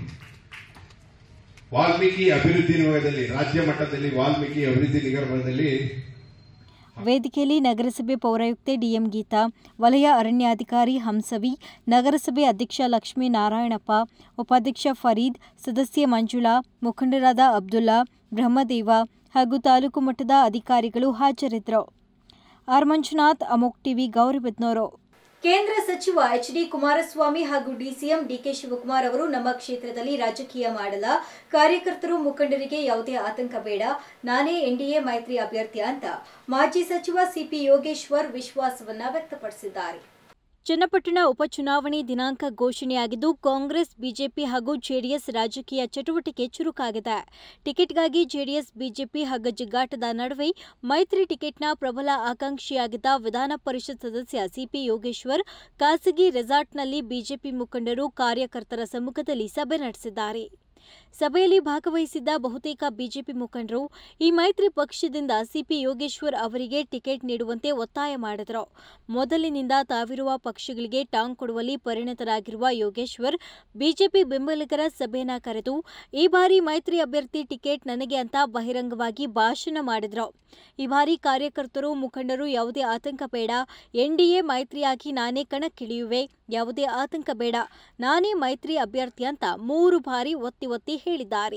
ವಾಲ್ಮೀಕಿ ಅಭಿವೃದ್ಧಿ ನಿಗಮದಲ್ಲಿ ರಾಜ್ಯ ಮಟ್ಟದಲ್ಲಿ ವಾಲ್ಮೀಕಿ ಅಭಿವೃದ್ಧಿ ನಿಗಮದಲ್ಲಿ ವೇದಿಕೆಯಲ್ಲಿ ನಗರಸಭೆ ಪೌರಾಯುಕ್ತೆ ಡಿಎಂ ಗೀತಾ ವಲಯ ಅರಣ್ಯಾಧಿಕಾರಿ ಹಂಸವಿ ನಗರಸಭೆ ಅಧ್ಯಕ್ಷ ಲಕ್ಷ್ಮೀ ನಾರಾಯಣಪ್ಪ ಉಪಾಧ್ಯಕ್ಷ ಫರೀದ್ ಸದಸ್ಯೆ ಮಂಜುಳಾ ಮುಖಂಡರಾದ ಅಬ್ದುಲ್ಲಾ ಬ್ರಹ್ಮದೇವ ಹಾಗೂ ತಾಲೂಕು ಮಟ್ಟದ ಅಧಿಕಾರಿಗಳು ಹಾಜರಿದ್ದರು ಆರ್ ಮಂಜುನಾಥ್ ಅಮೋಕ್ ಟಿವಿ ಗೌರಿಬಿದ್ನೂರು ಕೇಂದ್ರ ಸಚಿವ ಎಚ್ ಡಿ ಕುಮಾರಸ್ವಾಮಿ ಹಾಗೂ ಡಿಸಿಎಂ ಡಿಕೆ ಶಿವಕುಮಾರ್ ಅವರು ನಮ್ಮ ಕ್ಷೇತ್ರದಲ್ಲಿ ರಾಜಕೀಯ ಮಾಡಲ್ಲ ಕಾರ್ಯಕರ್ತರು ಮುಖಂಡರಿಗೆ ಯಾವುದೇ ಆತಂಕ ಬೇಡ ನಾನೇ ಎನ್ಡಿಎ ಮೈತ್ರಿ ಅಭ್ಯರ್ಥಿ ಅಂತ ಮಾಜಿ ಸಚಿವ ಸಿಪಿ ಯೋಗೇಶ್ವರ್ ವಿಶ್ವಾಸವನ್ನ ವ್ಯಕ್ತಪಡಿಸಿದ್ದಾರೆ ಚನ್ನಪಟ್ಟಣ ಉಪಚುನಾವಣೆ ದಿನಾಂಕ ಘೋಷಣೆಯಾಗಿದ್ದು ಕಾಂಗ್ರೆಸ್ ಬಿಜೆಪಿ ಹಾಗೂ ಜೆಡಿಎಸ್ ರಾಜಕೀಯ ಚಟುವಟಿಕೆ ಚುರುಕಾಗಿದೆ ಟಿಕೆಟ್ಗಾಗಿ ಜೆಡಿಎಸ್ ಬಿಜೆಪಿ ಹಗ್ಗಜಿಗ್ಗಾಟದ ನಡುವೆ ಮೈತ್ರಿ ಟಿಕೆಟ್ನ ಪ್ರಬಲ ಆಕಾಂಕ್ಷಿಯಾಗಿದ್ದ ವಿಧಾನ ಪರಿಷತ್ ಸದಸ್ಯ ಸಿಪಿ ಯೋಗೇಶ್ವರ್ ಖಾಸಗಿ ರೆಸಾರ್ಟ್ನಲ್ಲಿ ಬಿಜೆಪಿ ಮುಖಂಡರು ಕಾರ್ಯಕರ್ತರ ಸಮ್ಮುಖದಲ್ಲಿ ಸಭೆ ನಡೆಸಿದ್ದಾರೆ ಸಭೆಯಲ್ಲಿ ಭಾಗವಹಿಸಿದ್ದ ಬಹುತೇಕ ಬಿಜೆಪಿ ಮುಖಂಡರು ಈ ಮೈತ್ರಿ ಪಕ್ಷದಿಂದ ಸಿಪಿ ಯೋಗೇಶ್ವರ್ ಅವರಿಗೆ ಟಿಕೆಟ್ ನೀಡುವಂತೆ ಒತ್ತಾಯ ಮಾಡಿದರು ಮೊದಲಿನಿಂದ ತಾವಿರುವ ಪಕ್ಷಗಳಿಗೆ ಟಾಂಗ್ ಕೊಡುವಲ್ಲಿ ಪರಿಣತರಾಗಿರುವ ಯೋಗೇಶ್ವರ್ ಬಿಜೆಪಿ ಬೆಂಬಲಿಗರ ಸಭೆಯನ್ನ ಕರೆದು ಈ ಬಾರಿ ಮೈತ್ರಿ ಅಭ್ಯರ್ಥಿ ಟಿಕೆಟ್ ನನಗೆ ಅಂತ ಬಹಿರಂಗವಾಗಿ ಭಾಷಣ ಮಾಡಿದ್ರು ಈ ಬಾರಿ ಕಾರ್ಯಕರ್ತರು ಮುಖಂಡರು ಯಾವುದೇ ಆತಂಕ ಬೇಡ ಎನ್ಡಿಎ ಮೈತ್ರಿಯಾಗಿ ನಾನೇ ಕಣಕ್ಕಿಳಿಯುವೆ ಯಾವುದೇ ಆತಂಕ ಬೇಡ ನಾನೇ ಮೈತ್ರಿ ಅಭ್ಯರ್ಥಿ ಅಂತ ಮೂರು ಬಾರಿ ಒತ್ತಿ ಒತ್ತಿ ಹೇಳಿದ್ದಾರೆ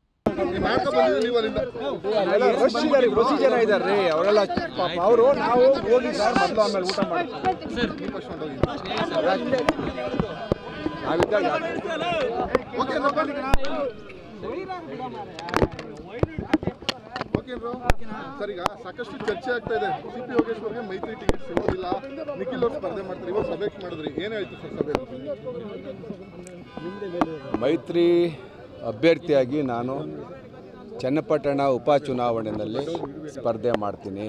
ಪ್ರೊಸೀಜರ್ ಇದಾರೆ ಅವರೆಲ್ಲ ಅವರು ನಾವು ಹೋಗಿ ಸರ್ ಮೊದಲು ಆಮೇಲೆ ಊಟ ಮಾಡಿ ನಾವಿದ್ದಾಗ ಸರ್ ಈಗ ಸಾಕಷ್ಟು ಚರ್ಚೆ ಆಗ್ತಾ ಇದೆ ಸಿ ಪಿ ಯೋಗೇಶ್ವರ್ಗೆ ಮೈತ್ರಿ ಟಿಕೆಟ್ ಸಿಗೋದಿಲ್ಲ ನಿಖಿಲ್ ಅವ್ರು ಸ್ಪರ್ಧೆ ಮಾಡ್ತಾರೆ ಇವಾಗ ಸಭೆ ಮಾಡಿದ್ರಿ ಏನಾಯ್ತು ಸರ್ ಸಭೆ ಮೈತ್ರಿ ಅಭ್ಯರ್ಥಿಯಾಗಿ ನಾನು ಚನ್ನಪಟ್ಟಣ ಉಪಚುನಾವಣೆಯಲ್ಲಿ ಸ್ಪರ್ಧೆ ಮಾಡ್ತೀನಿ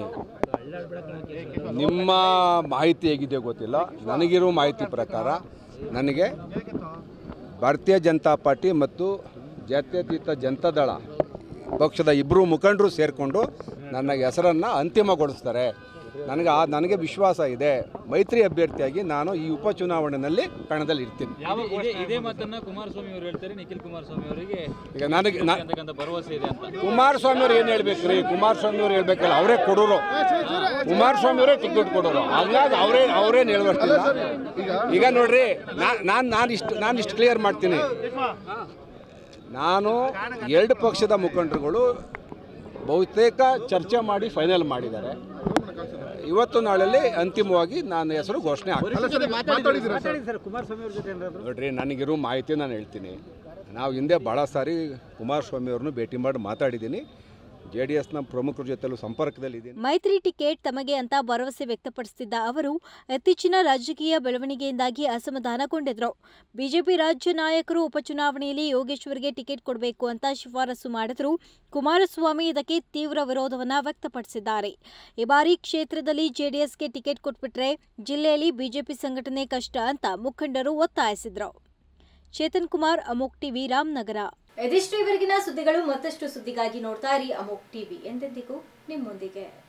ನಿಮ್ಮ ಮಾಹಿತಿ ಹೇಗಿದೆ ಗೊತ್ತಿಲ್ಲ ನನಗಿರೋ ಮಾಹಿತಿ ಪ್ರಕಾರ ನನಗೆ ಭಾರತೀಯ ಜನತಾ ಪಾರ್ಟಿ ಮತ್ತು ಜಾತ್ಯತೀತ ಜನತಾದಳ ಪಕ್ಷದ ಇಬ್ಬರು ಮುಖಂಡರು ಸೇರಿಕೊಂಡು ನನ್ನ ಹೆಸರನ್ನು ಅಂತಿಮಗೊಳಿಸ್ತಾರೆ ನನಗೆ ಆ ನನಗೆ ವಿಶ್ವಾಸ ಇದೆ ಮೈತ್ರಿ ಅಭ್ಯರ್ಥಿಯಾಗಿ ನಾನು ಈ ಉಪಚುನಾವಣೆಯಲ್ಲಿ ಕಣದಲ್ಲಿ ಇರ್ತೀನಿ ಯಾವ ಇದೇ ಇದೇ ಮಾತನ್ನ ಕುಮಾರಸ್ವಾಮಿ ಅವರು ಹೇಳ್ತಾರೆ ನಿಖಿಲ್ ಕುಮಾರಸ್ವಾಮಿ ಅವರಿಗೆ ಈಗ ನನಗೆ ನಾ- ಅಂತಕ್ಕಂಥ ಭರವಸೆ ಇದೆ ಅಂತ ಕುಮಾರಸ್ವಾಮಿ ಅವ್ರು ಏನು ಹೇಳ್ಬೇಕು ರೀ ಕುಮಾರಸ್ವಾಮಿ ಅವ್ರು ಹೇಳ್ಬೇಕಲ್ಲ ಅವರೇ ಕೊಡೋರು ಕುಮಾರಸ್ವಾಮಿ ಅವರೇ ಟಿಕೆಟ್ ಕೊಡೋರು ಹಂಗಾಗಿ ಅವರೇ ಅವರೇನು ಹೇಳ್ಬರ್ತಿಲ್ಲ ಈಗ ನೋಡ್ರಿ ನಾನು ನಾನು ಇಷ್ಟು ನಾನು ಇಷ್ಟು ಕ್ಲಿಯರ್ ಮಾಡ್ತೀನಿ ನಾನು ಎರಡು ಪಕ್ಷದ ಮುಖಂಡರುಗಳು ಬಹುತೇಕ ಚರ್ಚೆ ಮಾಡಿ ಫೈನಲ್ ಮಾಡಿದ್ದಾರೆ ಇವತ್ತು ನಾಳೆಯಲ್ಲಿ ಅಂತಿಮವಾಗಿ ನನ್ನ ಹೆಸರು ಘೋಷಣೆ ಆಗ್ತದೆ ನೋಡ್ರಿ ನನಗಿರೋ ಮಾಹಿತಿ ನಾನು ಹೇಳ್ತೀನಿ ನಾವು ಹಿಂದೆ ಭಾಳ ಸಾರಿ ಕುಮಾರಸ್ವಾಮಿ ಅವ್ರನ್ನು ಭೇಟಿ ಮಾಡಿ ಮಾತಾಡಿದ್ದೀನಿ ಜೆ ಡಿ ಎಸ್ನ ಪ್ರಮುಖರ ಜೊತೆಲೂ ಸಂಪರ್ಕದಲ್ಲಿದ್ದೀನಿ ಮೈತ್ರಿ ಟಿಕೆಟ್ ತಮಗೆ ಅಂತ ಭರವಸೆ ವ್ಯಕ್ತಪಡಿಸುತ್ತಿದ್ದ ಅವರು ಇತ್ತೀಚಿನ ರಾಜಕೀಯ ಬೆಳವಣಿಗೆಯಿಂದಾಗಿ ಅಸಮಾಧಾನಗೊಂಡಿದ್ರು ಬಿಜೆಪಿ ರಾಜ್ಯ ನಾಯಕರು ಉಪಚುನಾವಣೆಯಲ್ಲಿ ಯೋಗೇಶ್ವರ್ಗೆ ಟಿಕೆಟ್ ಕೊಡಬೇಕು ಅಂತ ಶಿಫಾರಸು ಮಾಡಿದ್ರು ಕುಮಾರಸ್ವಾಮಿ ಇದಕ್ಕೆ ತೀವ್ರ ವಿರೋಧವನ್ನ ವ್ಯಕ್ತಪಡಿಸಿದ್ದಾರೆ ಈ ಬಾರಿ ಕ್ಷೇತ್ರದಲ್ಲಿ ಜೆಡಿಎಸ್ಗೆ ಟಿಕೆಟ್ ಕೊಟ್ಬಿಟ್ರೆ ಜಿಲ್ಲೆಯಲ್ಲಿ ಬಿಜೆಪಿ ಸಂಘಟನೆ ಕಷ್ಟ ಅಂತ ಮುಖಂಡರು ಒತ್ತಾಯಿಸಿದ್ರು ಚೇತನ್ ಕುಮಾರ್ ಅಮೋಕ್ ಟಿವಿ ರಾಮನಗರ ಇದಿಷ್ಟು ಇವರೆಗಿನ ಸುದ್ದಿಗಳು ಮತ್ತಷ್ಟು ಸುದ್ದಿಗಾಗಿ ನೋಡ್ತಾ ಇರಿ ಅಮೋಕ್ ಟಿವಿ ಎಂದೆಂದಿಗೂ ನಿಮ್ಮೊಂದಿಗೆ